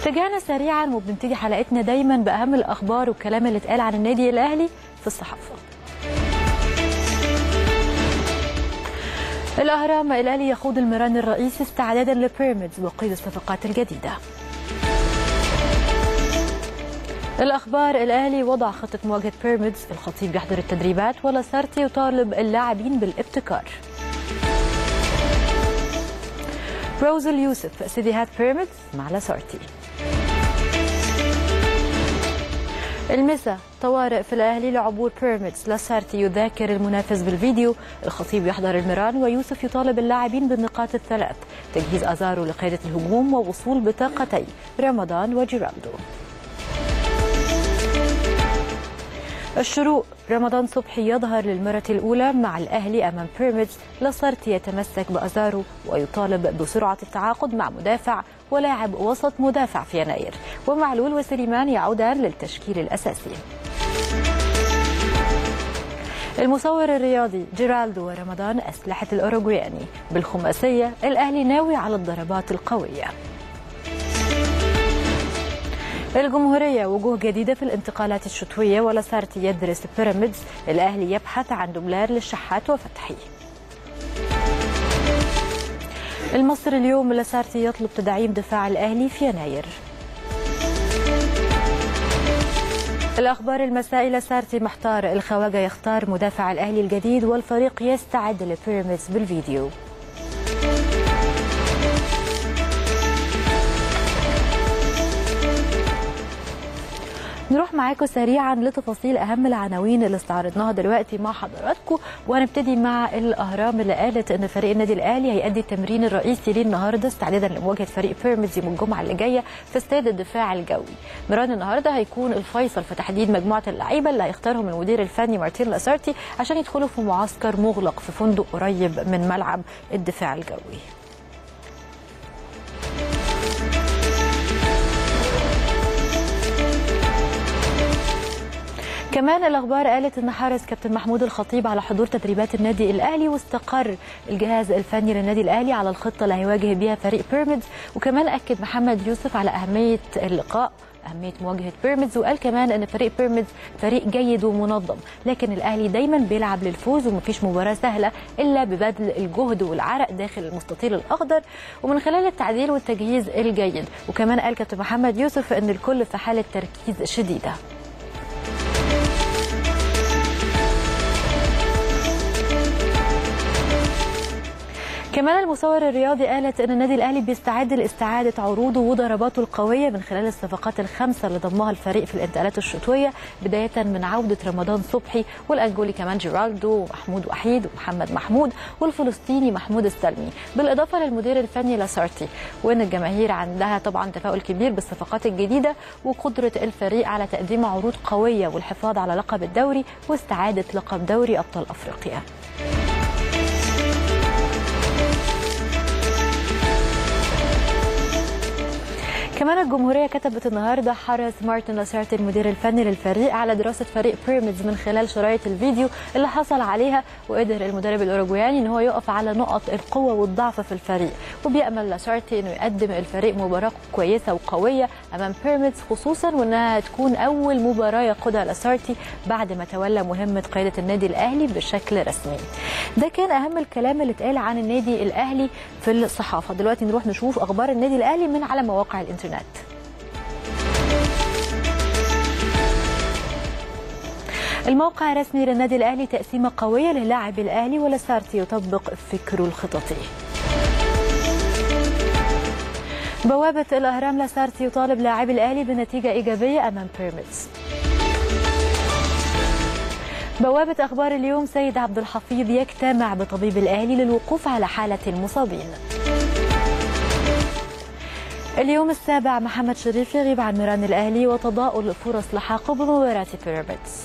رجعنا سريعا وبنبتدي حلقتنا دايما باهم الاخبار والكلام اللي اتقال عن النادي الاهلي في الصحافه الاهرام الاهلي يخوض المران الرئيسي استعدادا لبيراميدز وقيد الصفقات الجديده الاخبار الاهلي وضع خطه مواجهه بيراميدز الخطيب يحضر التدريبات ولاسارتي يطالب اللاعبين بالابتكار روز اليوسف سيديهات بيراميدز مع لاسارتي المسا طوارئ في الاهلي لعبور بيراميدز لاسارتي يذاكر المنافس بالفيديو الخطيب يحضر المران ويوسف يطالب اللاعبين بالنقاط الثلاث تجهيز ازارو لقياده الهجوم ووصول بطاقتي رمضان وجيرالدو الشروق رمضان صبحي يظهر للمرة الأولى مع الأهلي أمام بيراميدز لاسارتي يتمسك بأزارو ويطالب بسرعة التعاقد مع مدافع ولاعب وسط مدافع في يناير ومعلول وسليمان يعودان للتشكيل الأساسي المصور الرياضي جيرالدو ورمضان أسلحة الأوروغوياني بالخماسية الأهلي ناوي على الضربات القوية الجمهورية وجوه جديدة في الانتقالات الشتوية ولاسارتي يدرس بيراميدز الأهلي يبحث عن دوبلار للشحات وفتحي المصر اليوم لاسارتي يطلب تدعيم دفاع الأهلي في يناير الأخبار المسائي لاسارتي محتار الخواجة يختار مدافع الأهلي الجديد والفريق يستعد لبيراميدز بالفيديو نروح معاكم سريعا لتفاصيل اهم العناوين اللي استعرضناها دلوقتي مع حضراتكم وهنبتدي مع الاهرام اللي قالت ان فريق النادي الاهلي هيأدي التمرين الرئيسي ليه النهارده استعدادا لمواجهه فريق بيراميدز يوم الجمعه اللي جايه في استاد الدفاع الجوي. مران النهارده هيكون الفيصل في تحديد مجموعه اللعيبه اللي هيختارهم المدير الفني مارتين لاسارتي عشان يدخلوا في معسكر مغلق في فندق قريب من ملعب الدفاع الجوي. كمان الاخبار قالت ان حرص كابتن محمود الخطيب على حضور تدريبات النادي الاهلي واستقر الجهاز الفني للنادي الاهلي على الخطه اللي هيواجه بيها فريق بيراميدز وكمان اكد محمد يوسف على اهميه اللقاء أهمية مواجهة بيراميدز وقال كمان أن فريق بيراميدز فريق جيد ومنظم لكن الأهلي دايما بيلعب للفوز ومفيش مباراة سهلة إلا ببذل الجهد والعرق داخل المستطيل الأخضر ومن خلال التعديل والتجهيز الجيد وكمان قال كابتن محمد يوسف أن الكل في حالة تركيز شديدة كمان المصور الرياضي قالت ان النادي الاهلي بيستعد لاستعاده عروضه وضرباته القويه من خلال الصفقات الخمسه اللي ضمها الفريق في الانتقالات الشتويه بدايه من عوده رمضان صبحي والانجولي كمان جيرالدو ومحمود وحيد ومحمد محمود والفلسطيني محمود السلمي بالاضافه للمدير الفني لاسارتي وان الجماهير عندها طبعا تفاؤل كبير بالصفقات الجديده وقدره الفريق على تقديم عروض قويه والحفاظ على لقب الدوري واستعاده لقب دوري ابطال افريقيا كمان الجمهورية كتبت النهارده حرص مارتن لاسارتي المدير الفني للفريق على دراسة فريق بيراميدز من خلال شرايط الفيديو اللي حصل عليها وقدر المدرب الأوروجواني ان هو يقف على نقط القوة والضعف في الفريق وبيأمل لاسارتي انه يقدم الفريق مباراة كويسة وقوية أمام بيراميدز خصوصا وانها تكون أول مباراة يقودها لاسارتي بعد ما تولى مهمة قيادة النادي الأهلي بشكل رسمي. ده كان أهم الكلام اللي اتقال عن النادي الأهلي في الصحافة دلوقتي نروح نشوف أخبار النادي الأهلي من على مواقع الإنترنت الانترنت الموقع الرسمي للنادي الاهلي تقسيمه قويه للاعب الاهلي ولاسارتي يطبق فكره الخططي بوابة الأهرام لاسارتي يطالب لاعبي الأهلي بنتيجة إيجابية أمام بيراميدز بوابة أخبار اليوم سيد عبد الحفيظ يجتمع بطبيب الأهلي للوقوف على حالة المصابين اليوم السابع محمد شريف يغيب عن ميران الأهلي وتضاؤل فرص لحاقه بمباراة بيراميدز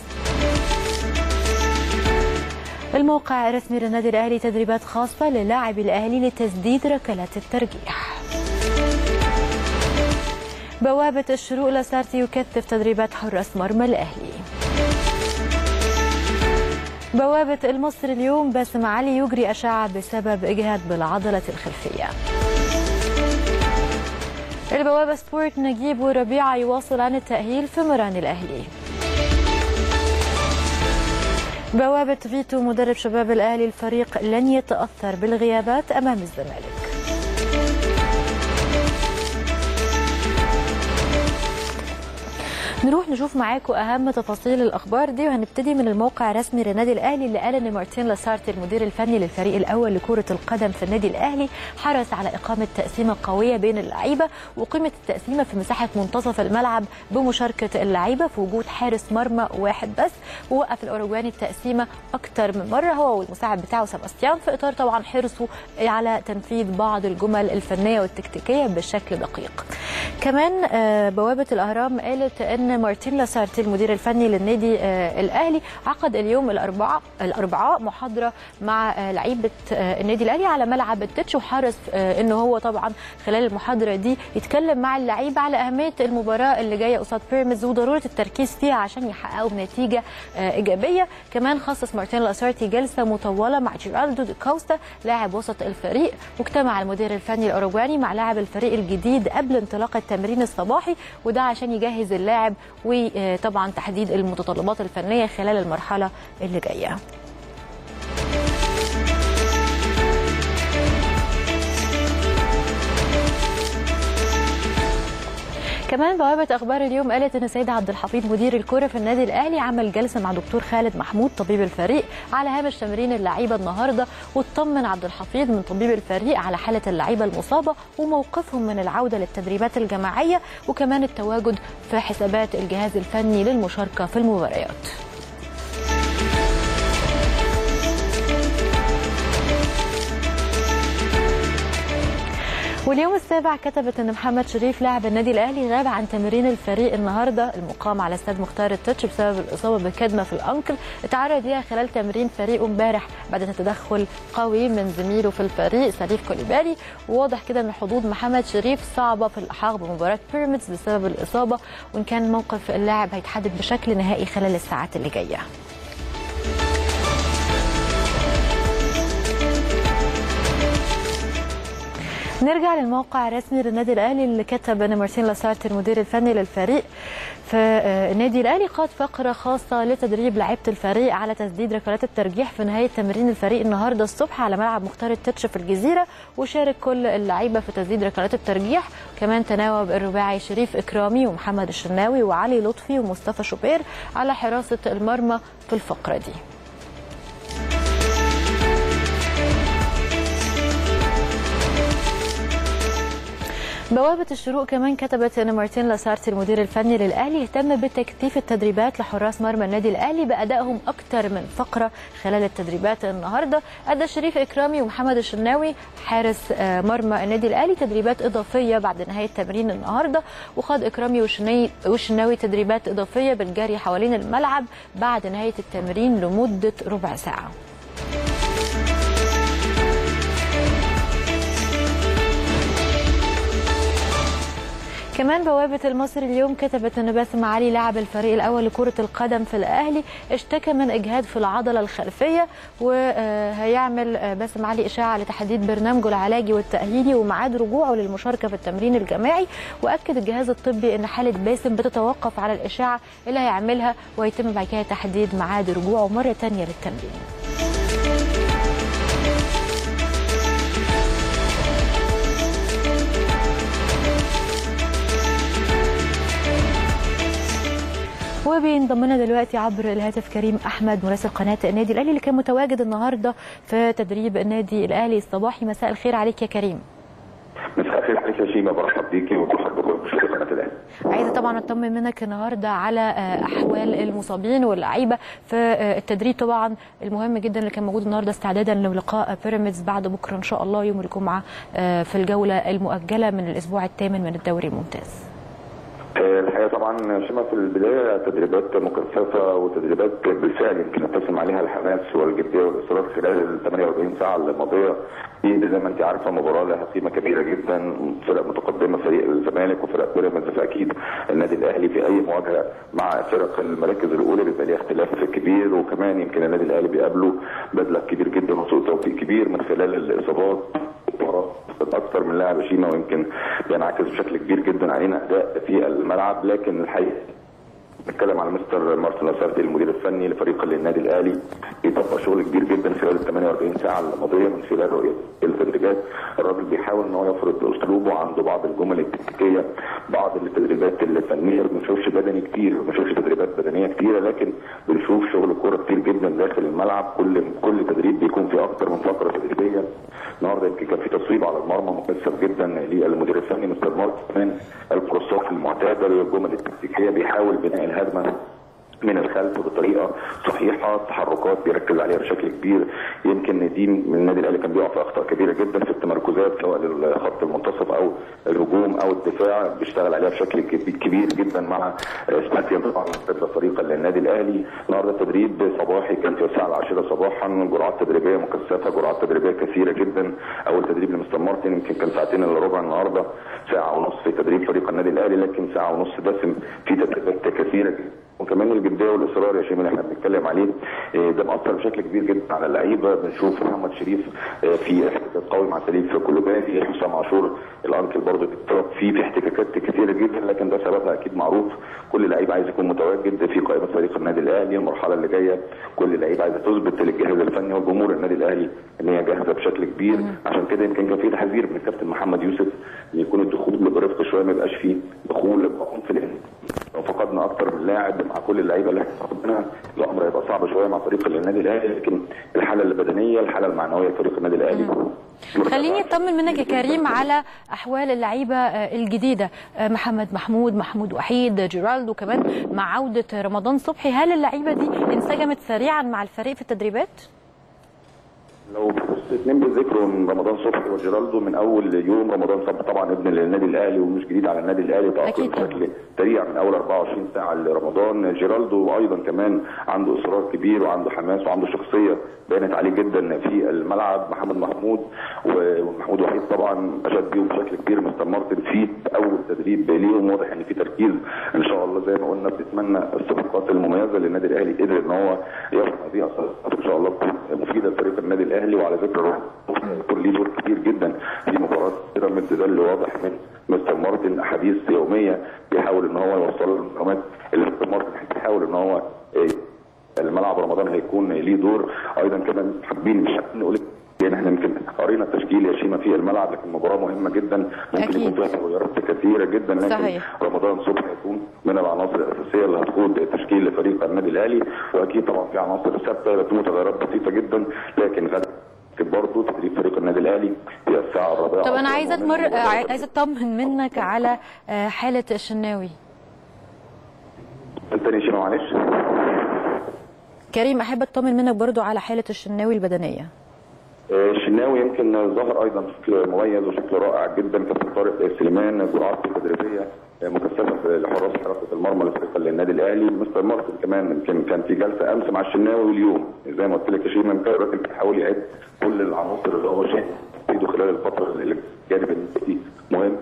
الموقع الرسمي للنادي الأهلي تدريبات خاصة للاعبي الأهلي لتسديد ركلات الترجيح بوابة الشروق لاسارتي يكثف تدريبات حراس مرمى الأهلي بوابة المصري اليوم باسم علي يجري أشعة بسبب إجهاد بالعضلة الخلفية البوابة سبورت نجيب وربيعة يواصل عن التأهيل في مران الأهلي بوابة فيتو مدرب شباب الأهلي الفريق لن يتأثر بالغيابات أمام الزمالك نروح نشوف معاكم اهم تفاصيل الاخبار دي وهنبتدي من الموقع الرسمي للنادي الاهلي اللي قال ان مارتين لاسارتي المدير الفني للفريق الاول لكره القدم في النادي الاهلي حرص على اقامه تقسيمه قويه بين اللعيبه وقيمه التقسيمه في مساحه منتصف الملعب بمشاركه اللعيبه في وجود حارس مرمى واحد بس ووقف الاوروجواني التقسيمه اكتر من مره هو والمساعد بتاعه سباستيان في اطار طبعا حرصه على تنفيذ بعض الجمل الفنيه والتكتيكيه بشكل دقيق. كمان بوابه الاهرام قالت ان مارتين لاسارتي المدير الفني للنادي الاهلي عقد اليوم الاربعاء الاربعاء محاضره مع لعيبه النادي الاهلي على ملعب التتش وحرص ان هو طبعا خلال المحاضره دي يتكلم مع اللعيبه على اهميه المباراه اللي جايه قصاد بيراميدز وضروره التركيز فيها عشان يحققوا نتيجه ايجابيه كمان خصص مارتين لاسارتي جلسه مطوله مع جيرالدو دي كوستا لاعب وسط الفريق واجتمع المدير الفني الاوروجواني مع لاعب الفريق الجديد قبل انطلاق التمرين الصباحي وده عشان يجهز اللاعب وطبعا تحديد المتطلبات الفنيه خلال المرحله اللي جايه كمان بوابة أخبار اليوم قالت إن سيد عبد الحفيظ مدير الكرة في النادي الأهلي عمل جلسة مع دكتور خالد محمود طبيب الفريق على هامش تمرين اللعيبة النهاردة واطمن عبد الحفيظ من طبيب الفريق على حالة اللعيبة المصابة وموقفهم من العودة للتدريبات الجماعية وكمان التواجد في حسابات الجهاز الفني للمشاركة في المباريات. واليوم السابع كتبت ان محمد شريف لاعب النادي الاهلي غاب عن تمرين الفريق النهارده المقام على استاد مختار التتش بسبب الاصابه بكدمه في الانكل اتعرض ليها خلال تمرين فريقه امبارح بعد تدخل قوي من زميله في الفريق سليف كوليبالي وواضح كده ان حظوظ محمد شريف صعبه في الالحاق بمباراه بيراميدز بسبب الاصابه وان كان موقف اللاعب هيتحدد بشكل نهائي خلال الساعات اللي جايه نرجع للموقع الرسمي للنادي الاهلي اللي كتب ان مارسين لاسارتي المدير الفني للفريق في النادي الاهلي قاد فقره خاصه لتدريب لعيبه الفريق على تسديد ركلات الترجيح في نهايه تمرين الفريق النهارده الصبح على ملعب مختار التتش في الجزيره وشارك كل اللعيبه في تسديد ركلات الترجيح كمان تناوب الرباعي شريف اكرامي ومحمد الشناوي وعلي لطفي ومصطفى شوبير على حراسه المرمى في الفقره دي بوابة الشروق كمان كتبت ان مارتين لاسارتي المدير الفني للاهلي اهتم بتكثيف التدريبات لحراس مرمى النادي الاهلي بادائهم اكثر من فقره خلال التدريبات النهارده ادى شريف اكرامي ومحمد الشناوي حارس مرمى النادي الاهلي تدريبات اضافيه بعد نهايه تمرين النهارده وخاض اكرامي والشناوي تدريبات اضافيه بالجري حوالين الملعب بعد نهايه التمرين لمده ربع ساعه كمان بوابة المصري اليوم كتبت ان باسم علي لاعب الفريق الاول لكرة القدم في الاهلي اشتكى من اجهاد في العضلة الخلفية وهيعمل باسم علي اشاعة لتحديد برنامجه العلاجي والتأهيلي وميعاد رجوعه للمشاركة في التمرين الجماعي واكد الجهاز الطبي ان حالة باسم بتتوقف على الاشاعة اللي هيعملها ويتم بعد كده تحديد ميعاد رجوعه مرة ثانية للتمرين. وبينضم لنا دلوقتي عبر الهاتف كريم احمد مراسل قناه النادي الاهلي اللي كان متواجد النهارده في تدريب النادي الاهلي الصباحي مساء الخير عليك يا كريم مساء الخير عليك يا شيماء برحب بيكي وبرحب بكل قناه الاهلي عايزه طبعا اطمن منك النهارده على احوال المصابين واللعيبه في التدريب طبعا المهم جدا اللي كان موجود النهارده استعدادا للقاء بيراميدز بعد بكره ان شاء الله يوم الجمعه في الجوله المؤجله من الاسبوع الثامن من الدوري الممتاز الحقيقه طبعا شيماء في البدايه تدريبات مكثفه وتدريبات بالفعل يمكن ابتسم عليها الحماس والجديه والاصرار خلال ال 48 ساعه الماضيه دي زي ما انت عارفه مباراه لها قيمه كبيره جدا فرق متقدمه فريق الزمالك وفرق بيراميدز فاكيد النادي الاهلي في اي مواجهه مع فرق المراكز الاولى بيبقى ليها اختلاف كبير وكمان يمكن النادي الاهلي بيقابله بدلك كبير جدا وسوء توفيق كبير من خلال الاصابات اكثر من لاعب شيما ويمكن بينعكس بشكل كبير جدا علينا اداء في الملعب لكن الحقيقه نتكلم على مستر مارتن لاسارتي المدير الفني لفريق النادي الاهلي بيطبق شغل كبير جدا خلال ال 48 ساعه الماضيه من خلال رؤيه التدريبات الراجل بيحاول ان هو يفرض اسلوبه عنده بعض الجمل التكتيكيه بعض التدريبات الفنيه ما بنشوفش بدني كتير ما بنشوفش تدريبات بدنيه كتيره لكن بنشوف شغل كوره كتير جدا داخل الملعب كل كل تدريب بيكون فيه اكتر من فقره تدريبيه النهارده يمكن كان في تصويب على المرمى مكثف جدا للمدير الفني مستر مارك كمان الكروسات المعتاده الجمل التكتيكيه بيحاول بناء الهجمه من الخلف بطريقه صحيحه تحركات بيركز عليها بشكل كبير يمكن دي من النادي الاهلي كان بيقع في اخطاء كبيره جدا في التمركزات سواء للخط المنتصف او الهجوم او الدفاع بيشتغل عليها بشكل كبير جدا مع سباتيان طبعا فريق النادي الاهلي النهارده التدريب صباحي كان في الساعه 10 صباحا جرعات تدريبيه مكثفه جرعات تدريبيه كثيره جدا اول تدريب لمستر مارتن يمكن كان ساعتين الا ربع النهارده ساعه ونص في تدريب فريق النادي الاهلي لكن ساعه ونص دسم في تدريبات كثيره جدا وكمان الجديه والاصرار يا شيماء اللي احنا بنتكلم عليه ده مأثر بشكل كبير جدا على اللعيبه بنشوف محمد شريف في احتكاك قوي مع سليم في كولوباني حسام عاشور الانكل برضه في في احتكاكات كثيره جدا لكن ده سببها اكيد معروف كل لعيب عايز يكون متواجد في قائمه فريق النادي الاهلي المرحله اللي جايه كل لعيب عايزه تثبت للجهاز الفني والجمهور النادي الاهلي ان هي جاهزه بشكل كبير عشان كده يمكن كان في تحذير من الكابتن محمد يوسف ان يكون الدخول برفق شويه ما يبقاش فيه دخول في لو فقدنا اكتر من لاعب مع كل اللعيبه اللي احنا فقدناها الامر هيبقى صعب شويه مع فريق النادي الاهلي لكن الحاله البدنيه الحاله المعنويه لفريق النادي الاهلي خليني اطمن منك يا كريم على احوال اللعيبه الجديده محمد محمود محمود وحيد جيرالدو كمان مع عوده رمضان صبحي هل اللعيبه دي انسجمت سريعا مع الفريق في التدريبات؟ لو اثنين بذكروا من رمضان صبحي وجيرالدو من اول يوم رمضان صبحي طبعا ابن للنادي الاهلي ومش جديد على النادي الاهلي تاقلم بشكل سريع من اول 24 ساعه لرمضان جيرالدو ايضا كمان عنده اصرار كبير وعنده حماس وعنده شخصيه بانت عليه جدا في الملعب محمد محمود ومحمود وحيد طبعا اشاد بيهم بشكل كبير مستر مارتن في اول تدريب ليهم واضح ان في تركيز ان شاء الله زي ما قلنا بنتمنى الصفقات المميزه اللي النادي الاهلي قدر ان هو ياخد هذه الصفقات ان شاء الله تكون مفيده لفريق النادي الاهلي وعلى ذكر يكون ليه دور كبير جدا في مباراه بيراميدز ده اللي واضح من مستر مارتن احاديث يوميه بيحاول ان هو يوصل المعلومات اللي مستر مارتن بيحاول ان هو الملعب رمضان هيكون ليه دور ايضا كمان حابين مش حابين نقول يعني احنا يمكن قرينا التشكيل يا شيماء في الملعب لكن مباراه مهمه جدا ممكن أكيد. يكون فيها تغيرات كثيره جدا لكن صحيح. رمضان صبحي هيكون من العناصر الاساسيه اللي هتقود تشكيل لفريق النادي الاهلي واكيد طبعا في عناصر ثابته لكن متغيرات بسيطه جدا لكن غدا برضه تدريب فريق النادي الاهلي في الساعه الرابعه طب انا عايزه اتمر عايزه اطمن منك على حاله الشناوي تاني شيماء معلش كريم احب اطمن منك برضو على حاله الشناوي البدنيه الشناوي يمكن ظهر ايضا بشكل مميز وشكل رائع جدا كابتن طارق سليمان جرعات تدريبيه مكثفه لحراس حراسه المرمى لفريق النادي الاهلي مستر مارتن كمان يمكن كان في جلسه امس مع الشناوي واليوم زي ما قلت لك يا شيماء الراجل بيحاول يعد كل العناصر اللي هو شايف ايده خلال الفتره اللي الجانب النفسي مهم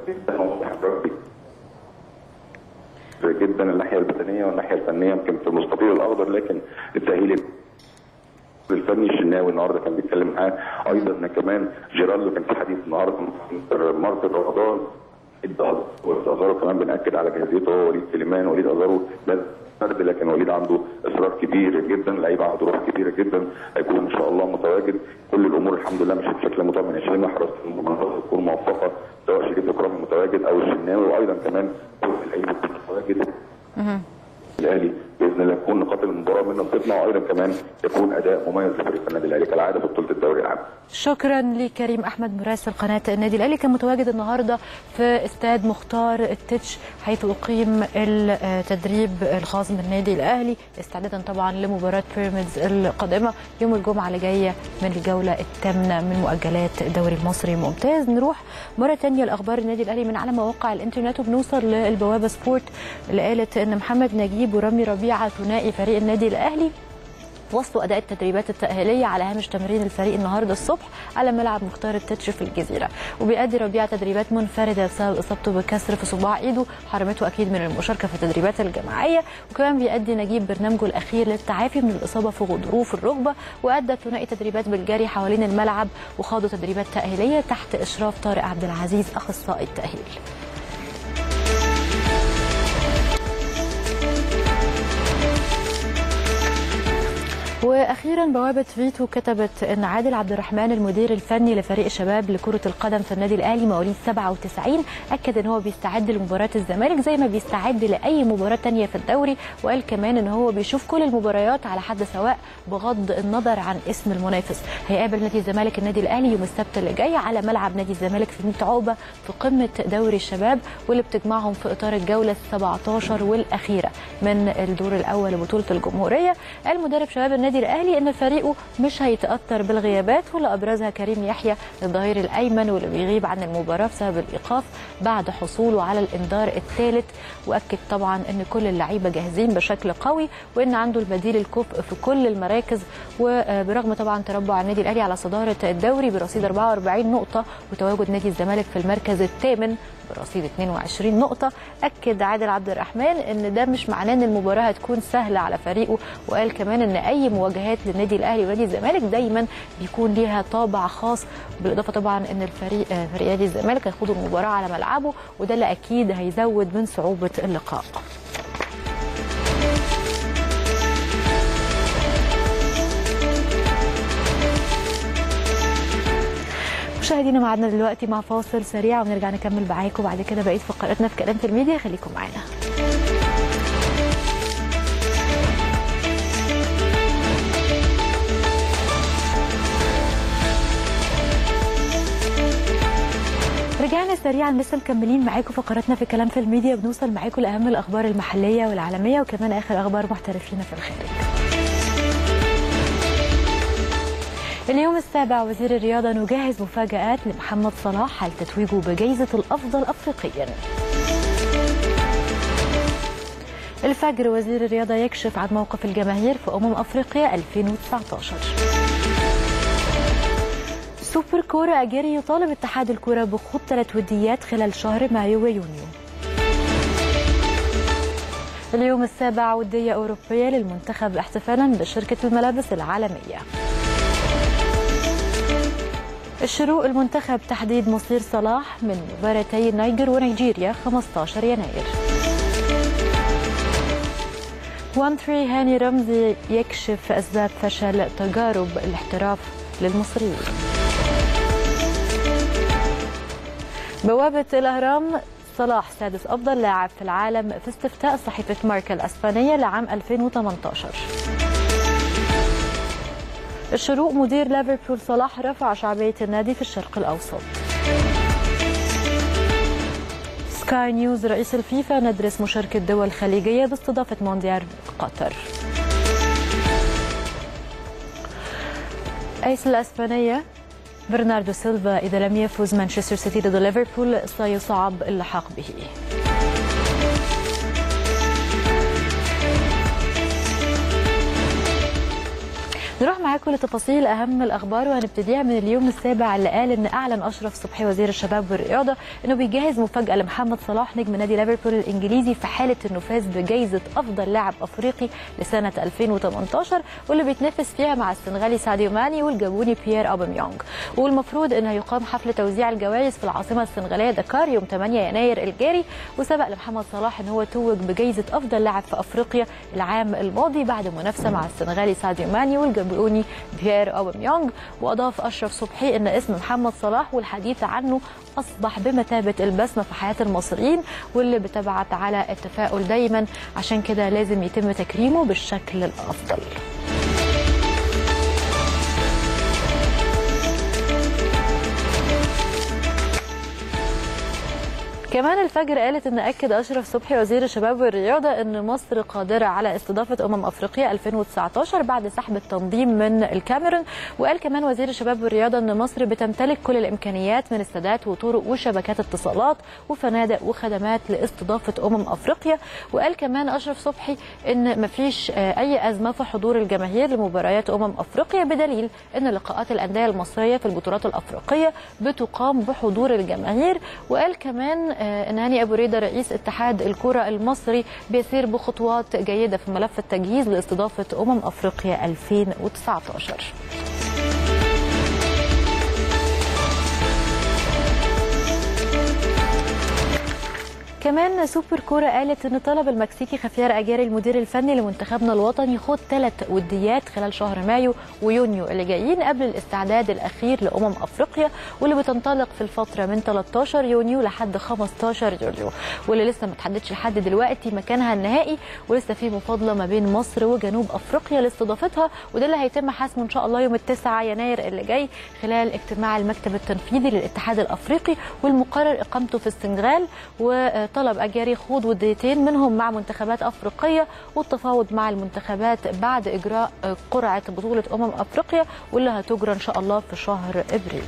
جدا الناحيه البدنيه والناحيه الفنيه يمكن في المستطيل الاخضر لكن التاهيل الفني الشناوي النهارده كان بيتكلم معاه ايضا كمان جيرالدو كان في حديث النهارده مارتن رمضان وليد ازارو كمان بناكد على جاهزيته هو وليد سليمان وليد ازارو فرد لكن وليد عنده اصرار كبير جدا لعيبه عنده روح كبيره جدا هيكون ان شاء الله متواجد كل الامور الحمد لله مشيت بشكل مطمئن يا شيماء حراسه المنطقه تكون موفقه سواء شريف اكرامي متواجد او الشناوي وايضا كمان كل اللعيبه متواجد الاهلي باذن الله يكون نقاط المباراه من نصيبنا وايضا كمان يكون اداء مميز لفريق النادي الاهلي كالعاده في بطوله الدوري العام. شكرا لكريم احمد مراسل قناه النادي الاهلي كان متواجد النهارده في استاد مختار التتش حيث اقيم التدريب الخاص بالنادي الاهلي استعدادا طبعا لمباراه بيراميدز القادمه يوم الجمعه اللي جايه من الجوله الثامنه من مؤجلات الدوري المصري الممتاز نروح مره ثانيه لاخبار النادي الاهلي من على مواقع الانترنت وبنوصل للبوابه سبورت اللي قالت ان محمد نجيب ورامي ربيعه ثنائي فريق النادي الاهلي وصلوا اداء التدريبات التاهيليه على هامش تمرين الفريق النهارده الصبح على ملعب مختار التتش في الجزيره وبيأدي ربيعه تدريبات منفرده بسبب اصابته بكسر في صباع ايده حرمته اكيد من المشاركه في التدريبات الجماعيه وكمان بيأدي نجيب برنامجه الاخير للتعافي من الاصابه في غضروف الركبه وادى ثنائي تدريبات بالجري حوالين الملعب وخاضوا تدريبات تاهيليه تحت اشراف طارق عبد العزيز اخصائي التاهيل واخيرا بوابه فيتو كتبت ان عادل عبد الرحمن المدير الفني لفريق الشباب لكره القدم في النادي الاهلي مواليد 97 اكد ان هو بيستعد لمباراه الزمالك زي ما بيستعد لاي مباراه تانية في الدوري وقال كمان ان هو بيشوف كل المباريات على حد سواء بغض النظر عن اسم المنافس هيقابل نادي الزمالك النادي الاهلي يوم السبت اللي جاي على ملعب نادي الزمالك في 100 عقبه في قمه دوري الشباب واللي بتجمعهم في اطار الجوله ال 17 والاخيره من الدور الاول لبطوله الجمهوريه قال مدرب شباب النادي الاهلي ان فريقه مش هيتاثر بالغيابات واللي ابرزها كريم يحيى الظهير الايمن واللي بيغيب عن المباراه بسبب الايقاف بعد حصوله على الانذار الثالث واكد طبعا ان كل اللعيبه جاهزين بشكل قوي وان عنده البديل الكفء في كل المراكز وبرغم طبعا تربع النادي الاهلي على صداره الدوري برصيد 44 نقطه وتواجد نادي الزمالك في المركز الثامن برصيد 22 نقطة أكد عادل عبد الرحمن أن ده مش معناه أن المباراة هتكون سهلة على فريقه وقال كمان أن أي مواجهات للنادي الأهلي ونادي الزمالك دايما بيكون ليها طابع خاص بالإضافة طبعا أن الفريق فريق نادي الزمالك هيخوض المباراة على ملعبه وده اللي أكيد هيزود من صعوبة اللقاء مشاهدينا معادنا دلوقتي مع فاصل سريع ونرجع نكمل معاكم بعد كده بقيه فقراتنا في كلام في الميديا خليكم معانا رجعنا سريعا لسه مكملين معاكم فقراتنا في كلام في الميديا بنوصل معاكم لاهم الاخبار المحليه والعالميه وكمان اخر اخبار محترفين في الخارج اليوم السابع وزير الرياضة نجهز مفاجآت لمحمد صلاح حال تتويجه بجائزة الأفضل أفريقيا الفجر وزير الرياضة يكشف عن موقف الجماهير في أمم أفريقيا 2019 سوبر كورة أجيري يطالب اتحاد الكرة بخوض ثلاث وديات خلال شهر مايو ويونيو اليوم السابع ودية أوروبية للمنتخب احتفالا بشركة الملابس العالمية الشروق المنتخب تحديد مصير صلاح من مباراتي النيجر ونيجيريا 15 يناير 1 3 هاني رمزي يكشف أسباب فشل تجارب الاحتراف للمصريين بوابة الأهرام صلاح سادس أفضل لاعب في العالم في استفتاء صحيفة ماركا الأسبانية لعام 2018 الشروق مدير ليفربول صلاح رفع شعبية النادي في الشرق الأوسط سكاي نيوز رئيس الفيفا ندرس مشاركة دول خليجية باستضافة مونديال قطر أيس الأسبانية برناردو سيلفا إذا لم يفوز مانشستر سيتي ضد ليفربول سيصعب اللحاق به نروح معاكم لتفاصيل اهم الاخبار وهنبتديها من اليوم السابع اللي قال ان اعلن اشرف صبحي وزير الشباب والرياضه انه بيجهز مفاجاه لمحمد صلاح نجم نادي ليفربول الانجليزي في حاله انه فاز بجائزه افضل لاعب افريقي لسنه 2018 واللي بيتنافس فيها مع السنغالي ساديو ماني والجابوني بيير اوباميونج والمفروض انه هيقام حفل توزيع الجوائز في العاصمه السنغاليه دكار يوم 8 يناير الجاري وسبق لمحمد صلاح ان هو توج بجائزه افضل لاعب في افريقيا العام الماضي بعد منافسه مع السنغالي ساديو ماني والجابوني الجابوني بيير اوباميونج واضاف اشرف صبحي ان اسم محمد صلاح والحديث عنه اصبح بمثابه البسمه في حياه المصريين واللي بتبعت على التفاؤل دايما عشان كده لازم يتم تكريمه بالشكل الافضل كمان الفجر قالت ان اكد اشرف صبحي وزير الشباب والرياضه ان مصر قادره على استضافه امم افريقيا 2019 بعد سحب التنظيم من الكاميرون وقال كمان وزير الشباب والرياضه ان مصر بتمتلك كل الامكانيات من استادات وطرق وشبكات اتصالات وفنادق وخدمات لاستضافه امم افريقيا وقال كمان اشرف صبحي ان مفيش اي ازمه في حضور الجماهير لمباريات امم افريقيا بدليل ان لقاءات الانديه المصريه في البطولات الافريقيه بتقام بحضور الجماهير وقال كمان ان هاني ابو ريده رئيس اتحاد الكره المصري بيسير بخطوات جيده في ملف التجهيز لاستضافه امم افريقيا 2019 كمان كمان سوبر كوره قالت ان طلب المكسيكي خفيار اجاري المدير الفني لمنتخبنا الوطني خوض ثلاث وديات خلال شهر مايو ويونيو اللي جايين قبل الاستعداد الاخير لامم افريقيا واللي بتنطلق في الفتره من 13 يونيو لحد 15 يوليو واللي لسه ما تحددش لحد دلوقتي مكانها النهائي ولسه في مفاضله ما بين مصر وجنوب افريقيا لاستضافتها وده اللي هيتم حسمه ان شاء الله يوم التسعة يناير اللي جاي خلال اجتماع المكتب التنفيذي للاتحاد الافريقي والمقرر اقامته في السنغال وطلب اجاري خوض وديتين منهم مع منتخبات افريقيه والتفاوض مع المنتخبات بعد اجراء قرعه بطوله امم افريقيا واللي هتجرى ان شاء الله في شهر ابريل.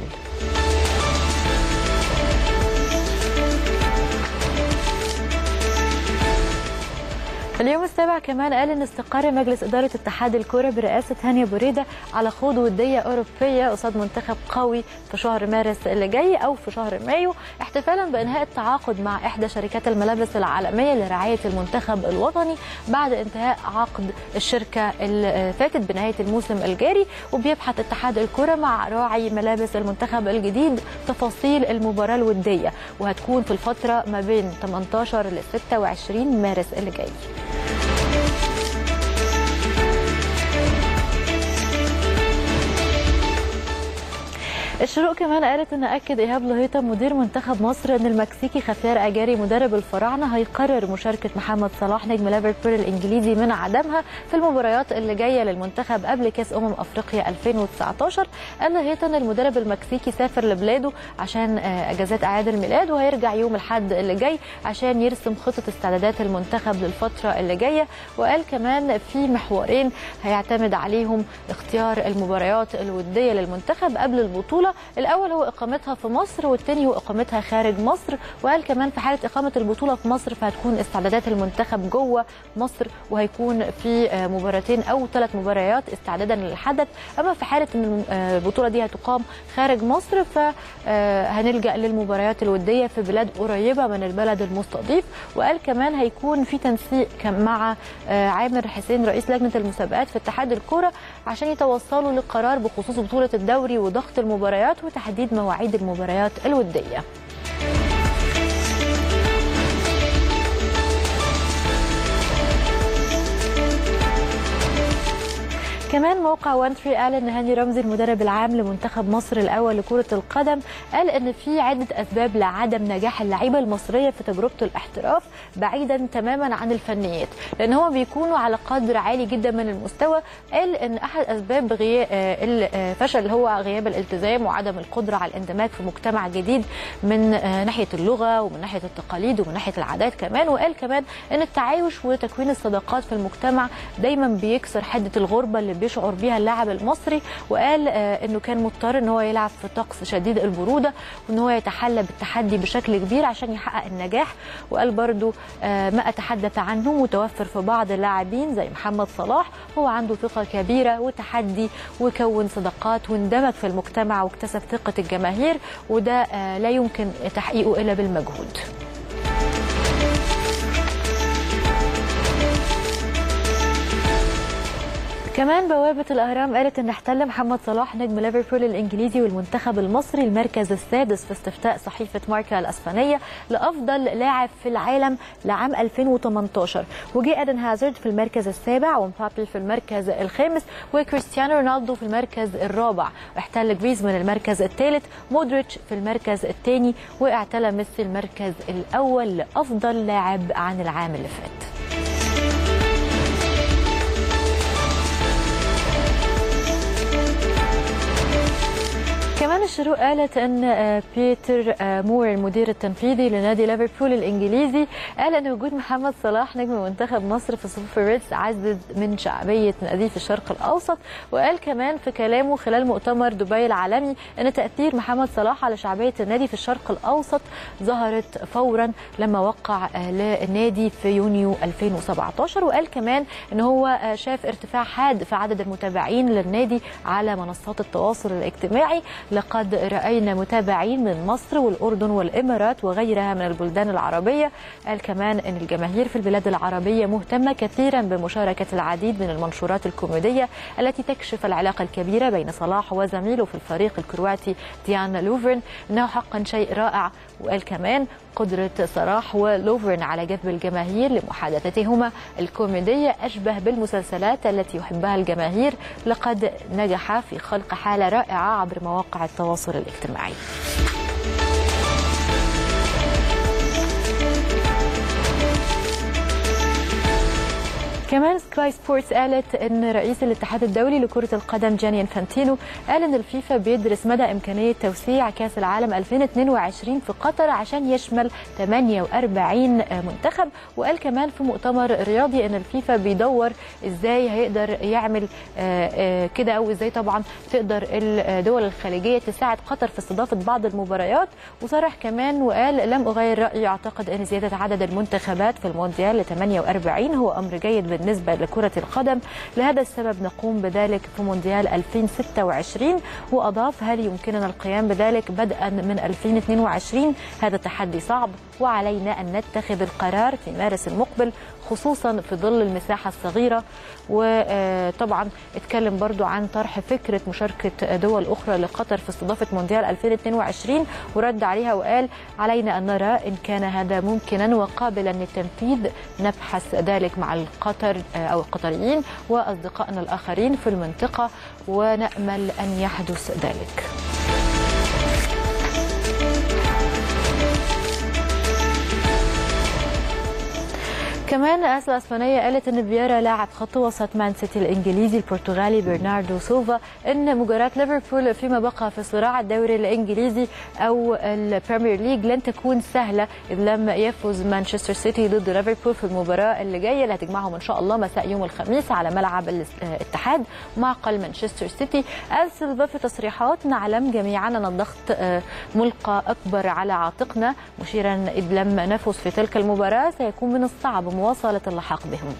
اليوم السابع كمان قال ان استقر مجلس اداره اتحاد الكوره برئاسه هانيا بوريده على خوض وديه اوروبيه قصاد منتخب قوي في شهر مارس اللي جاي او في شهر مايو احتفالا بانهاء التعاقد مع احدى شركات الملابس العالميه لرعايه المنتخب الوطني بعد انتهاء عقد الشركه اللي فاتت بنهايه الموسم الجاري وبيبحث اتحاد الكوره مع راعي ملابس المنتخب الجديد تفاصيل المباراه الوديه وهتكون في الفتره ما بين 18 ل 26 مارس اللي جاي. الشروق كمان قالت ان اكد ايهاب لهيطه مدير منتخب مصر ان المكسيكي خفيار اجاري مدرب الفراعنه هيقرر مشاركه محمد صلاح نجم ليفربول الانجليزي من عدمها في المباريات اللي جايه للمنتخب قبل كاس امم افريقيا 2019 قال لهيطه ان المدرب المكسيكي سافر لبلاده عشان اجازات اعياد الميلاد وهيرجع يوم الاحد اللي جاي عشان يرسم خطه استعدادات المنتخب للفتره اللي جايه وقال كمان في محورين هيعتمد عليهم اختيار المباريات الوديه للمنتخب قبل البطوله الاول هو اقامتها في مصر والثاني هو اقامتها خارج مصر وقال كمان في حاله اقامه البطوله في مصر فهتكون استعدادات المنتخب جوه مصر وهيكون في مباراتين او ثلاث مباريات استعدادا للحدث اما في حاله ان البطوله دي هتقام خارج مصر فهنلجا للمباريات الوديه في بلاد قريبه من البلد المستضيف وقال كمان هيكون في تنسيق مع عامر حسين رئيس لجنه المسابقات في اتحاد الكوره عشان يتوصلوا لقرار بخصوص بطوله الدوري وضغط المباريات وتحديد مواعيد المباريات الوديه كمان موقع وان تري قال ان هاني رمزي المدرب العام لمنتخب مصر الاول لكره القدم قال ان في عده اسباب لعدم نجاح اللعيبه المصريه في تجربه الاحتراف بعيدا تماما عن الفنيات لان هم بيكونوا على قدر عالي جدا من المستوى قال ان احد اسباب غياب الفشل هو غياب الالتزام وعدم القدره على الاندماج في مجتمع جديد من ناحيه اللغه ومن ناحيه التقاليد ومن ناحيه العادات كمان وقال كمان ان التعايش وتكوين الصداقات في المجتمع دايما بيكسر حده الغربه اللي بيشعر بيها اللاعب المصري وقال انه كان مضطر ان هو يلعب في طقس شديد البروده وان هو يتحلى بالتحدي بشكل كبير عشان يحقق النجاح وقال برضو ما اتحدث عنه متوفر في بعض اللاعبين زي محمد صلاح هو عنده ثقه كبيره وتحدي وكون صداقات واندمج في المجتمع واكتسب ثقه الجماهير وده لا يمكن تحقيقه الا بالمجهود كمان بوابة الأهرام قالت إن احتل محمد صلاح نجم ليفربول الإنجليزي والمنتخب المصري المركز السادس في استفتاء صحيفة ماركا الأسبانية لأفضل لاعب في العالم لعام 2018 وجي إيدن هازارد في المركز السابع ومبابي في المركز الخامس وكريستيانو رونالدو في المركز الرابع واحتل جريزمان المركز الثالث مودريتش في المركز الثاني واعتلى ميسي المركز الأول لأفضل لاعب عن العام اللي فات كمان الشروق قالت ان بيتر مور المدير التنفيذي لنادي ليفربول الانجليزي قال ان وجود محمد صلاح نجم منتخب مصر في صفوف الريدز عزز من شعبيه ناديه في الشرق الاوسط وقال كمان في كلامه خلال مؤتمر دبي العالمي ان تاثير محمد صلاح على شعبيه النادي في الشرق الاوسط ظهرت فورا لما وقع للنادي في يونيو 2017 وقال كمان ان هو شاف ارتفاع حاد في عدد المتابعين للنادي على منصات التواصل الاجتماعي لقد رأينا متابعين من مصر والأردن والإمارات وغيرها من البلدان العربية قال كمان أن الجماهير في البلاد العربية مهتمة كثيرا بمشاركة العديد من المنشورات الكوميدية التي تكشف العلاقة الكبيرة بين صلاح وزميله في الفريق الكرواتي ديانا لوفرن إنه حقا شيء رائع وقال كمان قدرة صلاح ولوفرن على جذب الجماهير لمحادثتهما الكوميدية أشبه بالمسلسلات التي يحبها الجماهير لقد نجح في خلق حالة رائعة عبر مواقع التواصل الاجتماعي كمان سكاي سبورتس قالت ان رئيس الاتحاد الدولي لكره القدم جاني انفانتينو قال ان الفيفا بيدرس مدى امكانيه توسيع كاس العالم 2022 في قطر عشان يشمل 48 منتخب وقال كمان في مؤتمر رياضي ان الفيفا بيدور ازاي هيقدر يعمل كده او ازاي طبعا تقدر الدول الخليجيه تساعد قطر في استضافه بعض المباريات وصرح كمان وقال لم اغير رايي اعتقد ان زياده عدد المنتخبات في المونديال ل 48 هو امر جيد بالنسبة لكرة القدم لهذا السبب نقوم بذلك في مونديال 2026 وأضاف هل يمكننا القيام بذلك بدءا من 2022 هذا تحدي صعب وعلينا أن نتخذ القرار في مارس المقبل خصوصا في ظل المساحة الصغيرة وطبعا اتكلم برضو عن طرح فكرة مشاركة دول أخرى لقطر في استضافة مونديال 2022 ورد عليها وقال علينا أن نرى إن كان هذا ممكنا وقابلا للتنفيذ نبحث ذلك مع القطر أو القطريين وأصدقائنا الآخرين في المنطقة ونأمل أن يحدث ذلك كمان أسل الأسبانية قالت أن فييرا لاعب خط وسط مان سيتي الإنجليزي البرتغالي برناردو سوفا أن مباراة ليفربول فيما بقى في صراع الدوري الإنجليزي أو البريمير ليج لن تكون سهلة إذ لم يفز مانشستر سيتي ضد ليفربول في المباراة اللي جاية اللي هتجمعهم إن شاء الله مساء يوم الخميس على ملعب الاتحاد معقل مانشستر سيتي قال سيلفا في تصريحات نعلم جميعا أن الضغط ملقى أكبر على عاتقنا مشيرا إذ لم نفز في تلك المباراة سيكون من الصعب مواصلة اللحاق بهم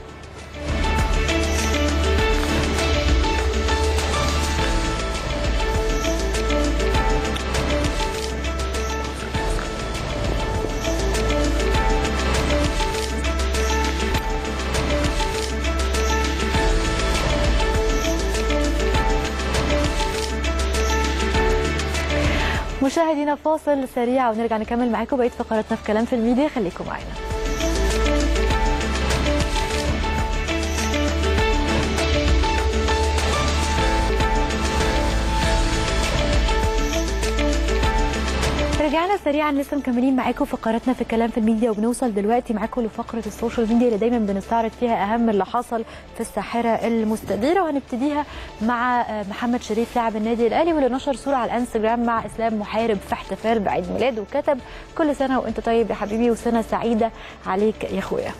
مشاهدينا فاصل سريع ونرجع نكمل معاكم بقيه فقراتنا في كلام في الميديا خليكم معانا رجعنا سريعا لسه مكملين معاكم فقراتنا في كلام في الميديا وبنوصل دلوقتي معاكم لفقره السوشيال ميديا اللي دايما بنستعرض فيها اهم اللي حصل في الساحره المستديره وهنبتديها مع محمد شريف لاعب النادي الاهلي واللي نشر صوره على الانستجرام مع اسلام محارب في احتفال بعيد ميلاده وكتب كل سنه وانت طيب يا حبيبي وسنه سعيده عليك يا اخويا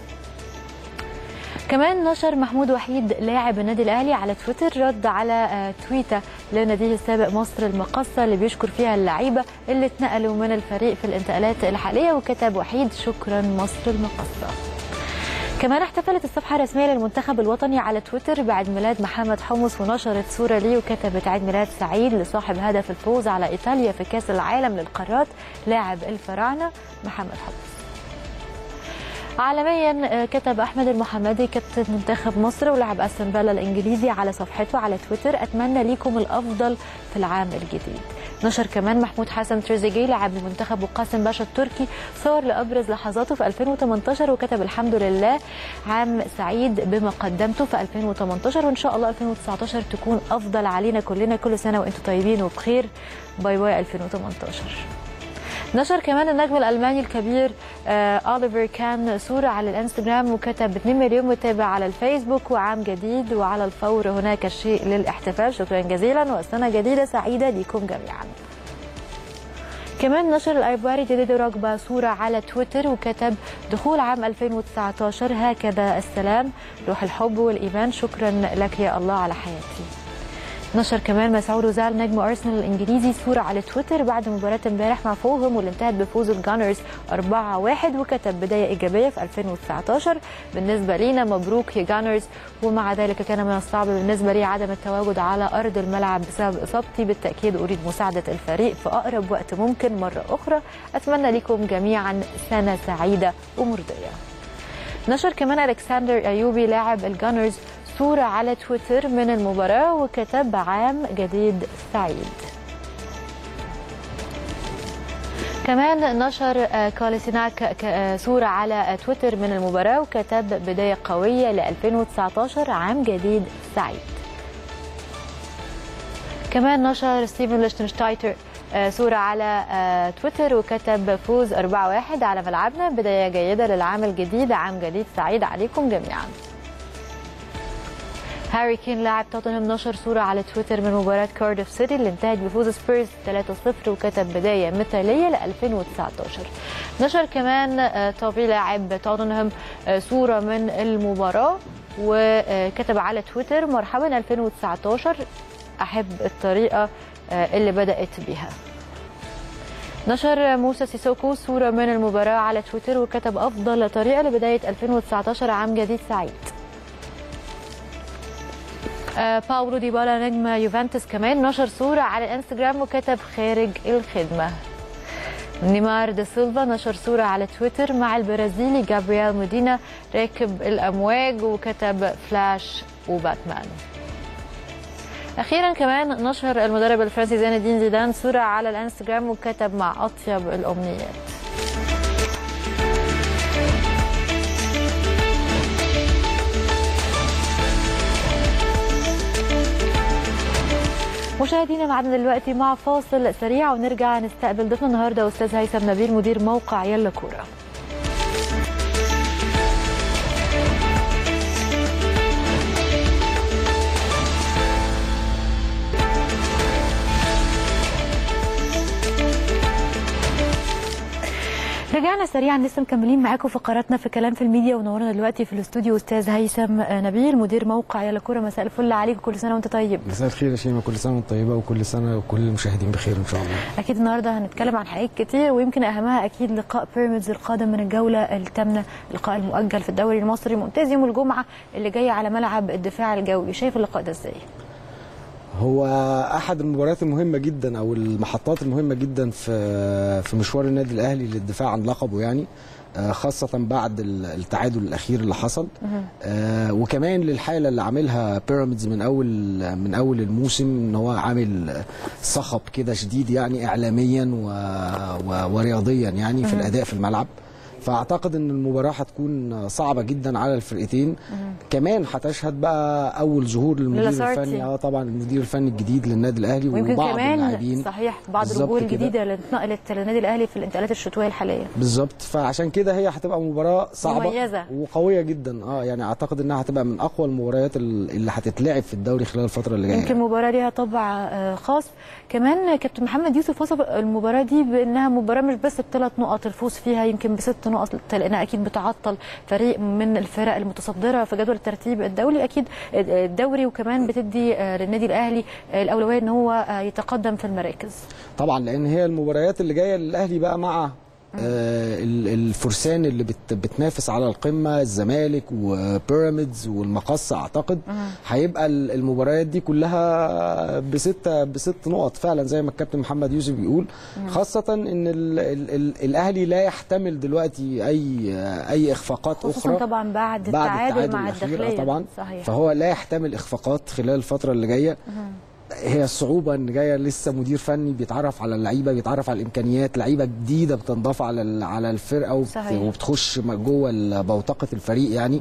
كمان نشر محمود وحيد لاعب النادي الاهلي على تويتر رد على تويته لناديه السابق مصر المقصه اللي بيشكر فيها اللعيبه اللي اتنقلوا من الفريق في الانتقالات الحاليه وكتب وحيد شكرا مصر المقصه كمان احتفلت الصفحه الرسميه للمنتخب الوطني على تويتر بعد ميلاد محمد حمص ونشرت صوره ليه وكتبت عيد ميلاد سعيد لصاحب هدف الفوز على ايطاليا في كاس العالم للقارات لاعب الفراعنه محمد حمص عالميا كتب احمد المحمدي كابتن منتخب مصر ولاعب استون فيلا الانجليزي على صفحته على تويتر اتمنى ليكم الافضل في العام الجديد نشر كمان محمود حسن تريزيجيه لاعب المنتخب وقاسم باشا التركي صور لابرز لحظاته في 2018 وكتب الحمد لله عام سعيد بما قدمته في 2018 وان شاء الله 2019 تكون افضل علينا كلنا كل سنه وانتم طيبين وبخير باي باي 2018 نشر كمان النجم الالماني الكبير آه اوليفر كان صوره على الانستغرام وكتب 2 مليون متابع على الفيسبوك وعام جديد وعلى الفور هناك شيء للاحتفال شكرا جزيلا وسنه جديده سعيده لكم جميعا كمان نشر الايبواري ديدي رجبة صورة على تويتر وكتب دخول عام 2019 هكذا السلام روح الحب والإيمان شكرا لك يا الله على حياتي نشر كمان مسعود وزال نجم ارسنال الانجليزي صوره على تويتر بعد مباراه امبارح مع فولهام واللي انتهت بفوز الجانرز 4-1 وكتب بدايه ايجابيه في 2019 بالنسبه لينا مبروك يا جانرز ومع ذلك كان من الصعب بالنسبه لي عدم التواجد على ارض الملعب بسبب اصابتي بالتاكيد اريد مساعده الفريق في اقرب وقت ممكن مره اخرى اتمنى لكم جميعا سنه سعيده ومرضيه نشر كمان الكسندر ايوبي لاعب الجانرز صورة على تويتر من المباراة وكتب عام جديد سعيد كمان نشر كاليسيناك صورة على تويتر من المباراة وكتب بداية قوية ل 2019 عام جديد سعيد كمان نشر ستيفن ليشتنشتايتر صورة على تويتر وكتب فوز 4-1 على ملعبنا بداية جيدة للعام الجديد عام جديد سعيد عليكم جميعا هاري كين لاعب توتنهام نشر صورة على تويتر من مباراة كارديف سيتي اللي انتهت بفوز سبيرز 3-0 وكتب بداية مثالية ل 2019 نشر كمان توبي لاعب توتنهام صورة من المباراة وكتب على تويتر مرحبا 2019 أحب الطريقة اللي بدأت بها نشر موسى سيسوكو صورة من المباراة على تويتر وكتب أفضل طريقة لبداية 2019 عام جديد سعيد باولو ديبالا نجم يوفنتوس كمان نشر صورة على الانستجرام وكتب خارج الخدمة نيمار دا سيلفا نشر صورة على تويتر مع البرازيلي جابرييل مودينا راكب الأمواج وكتب فلاش وباتمان أخيرا كمان نشر المدرب الفرنسي زين الدين زيدان صورة على الانستجرام وكتب مع أطيب الأمنيات مشاهدينا معنا دلوقتي مع فاصل سريع ونرجع نستقبل ضيفنا النهارده استاذ هيثم نبيل مدير موقع يلا كوره رجعنا سريعا لسه مكملين معاكم فقراتنا في كلام في الميديا ونورنا دلوقتي في الاستوديو استاذ هيثم نبيل مدير موقع يلا كوره مساء الفل عليك كل سنه وانت طيب مساء الخير يا شيماء كل سنه وانت طيبه وكل سنه وكل المشاهدين بخير ان شاء الله اكيد النهارده هنتكلم عن حاجات كتير ويمكن اهمها اكيد لقاء بيراميدز القادم من الجوله الثامنه اللقاء المؤجل في الدوري المصري ممتاز يوم الجمعه اللي جاي على ملعب الدفاع الجوي شايف اللقاء ده ازاي هو احد المباريات المهمه جدا او المحطات المهمه جدا في في مشوار النادي الاهلي للدفاع عن لقبه يعني خاصة بعد التعادل الأخير اللي حصل آه وكمان للحالة اللي عاملها بيراميدز من أول من أول الموسم إن هو عامل صخب كده شديد يعني إعلاميا و و ورياضيا يعني في الأداء في الملعب فاعتقد ان المباراه هتكون صعبه جدا على الفرقتين كمان هتشهد بقى اول ظهور للمدير الفني اه طبعا المدير الفني الجديد للنادي الاهلي ويمكن وبعض كمان اللاعبين صحيح بعض الوجوه الجديده اللي اتنقلت للنادي الاهلي في الانتقالات الشتويه الحاليه بالظبط فعشان كده هي هتبقى مباراه صعبه مميزة. وقويه جدا اه يعني اعتقد انها هتبقى من اقوى المباريات اللي هتتلعب في الدوري خلال الفتره اللي جايه يمكن مباراه ليها طابع خاص كمان كابتن محمد يوسف وصف المباراه دي بانها مباراه مش بس بثلاث نقط الفوز فيها يمكن بست نقط لانها اكيد بتعطل فريق من الفرق المتصدره في جدول الترتيب الدولي اكيد الدوري وكمان بتدي للنادي الاهلي الاولويه ان هو يتقدم في المراكز طبعا لان هي المباريات اللي جايه للاهلي بقى مع آه الفرسان اللي بت بتنافس على القمه الزمالك وبيراميدز والمقصه اعتقد هيبقى المباريات دي كلها بستة بست نقط فعلا زي ما الكابتن محمد يوسف بيقول خاصه ان ال ال ال الاهلي لا يحتمل دلوقتي اي اي اخفاقات خصوصا اخرى طبعا بعد, بعد التعادل مع الأخير، آه الداخليه طبعا صحيح فهو لا يحتمل اخفاقات خلال الفتره اللي جايه هي الصعوبه ان جايه لسه مدير فني بيتعرف على اللعيبه بيتعرف على الامكانيات لعيبه جديده بتنضاف على ال- على الفرقه وبت- صحيح. وبتخش م- جوه ال- بوتقه الفريق يعني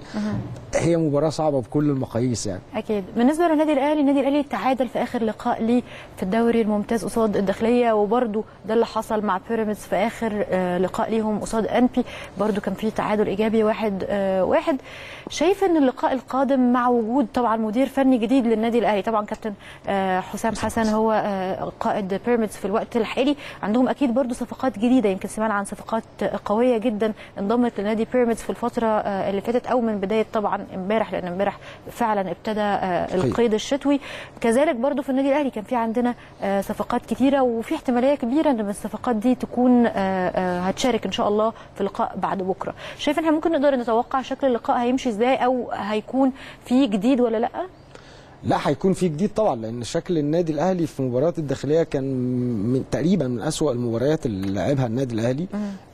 هي مباراه صعبه بكل المقاييس يعني اكيد بالنسبه للنادي الاهلي النادي الاهلي تعادل في اخر لقاء ليه في الدوري الممتاز قصاد الداخليه وبرده ده اللي حصل مع بيراميدز في اخر آه، لقاء ليهم قصاد انبي برده كان في تعادل ايجابي واحد آه، واحد شايف ان اللقاء القادم مع وجود طبعا مدير فني جديد للنادي الاهلي طبعا كابتن آه، آه، حسام حسن هو آه، قائد بيراميدز في الوقت الحالي عندهم اكيد برضو صفقات جديده يمكن سمعنا عن صفقات قويه جدا انضمت لنادي بيراميدز في الفتره آه، اللي فاتت او من بدايه طبعا امبارح لان امبارح فعلا ابتدى آه، القيد الشتوي كذلك برضو في النادي الاهلي كان في عندنا آه، صفقات كتيره وفي احتماليه كبيره ان الصفقات دي تكون آه، آه، هتشارك ان شاء الله في لقاء بعد بكره شايف ان احنا ممكن نقدر نتوقع شكل اللقاء هيمشي ازاي او هيكون في جديد ولا لا لا هيكون في جديد طبعا لان شكل النادي الاهلي في مباريات الداخليه كان من تقريبا من اسوا المباريات اللي لعبها النادي الاهلي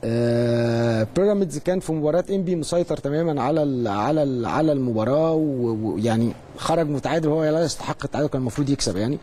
آه بيراميدز كان في مباراه انبي مسيطر تماما على ال على ال على المباراه و- ويعني خرج متعادل وهو لا يستحق التعادل كان المفروض يكسب يعني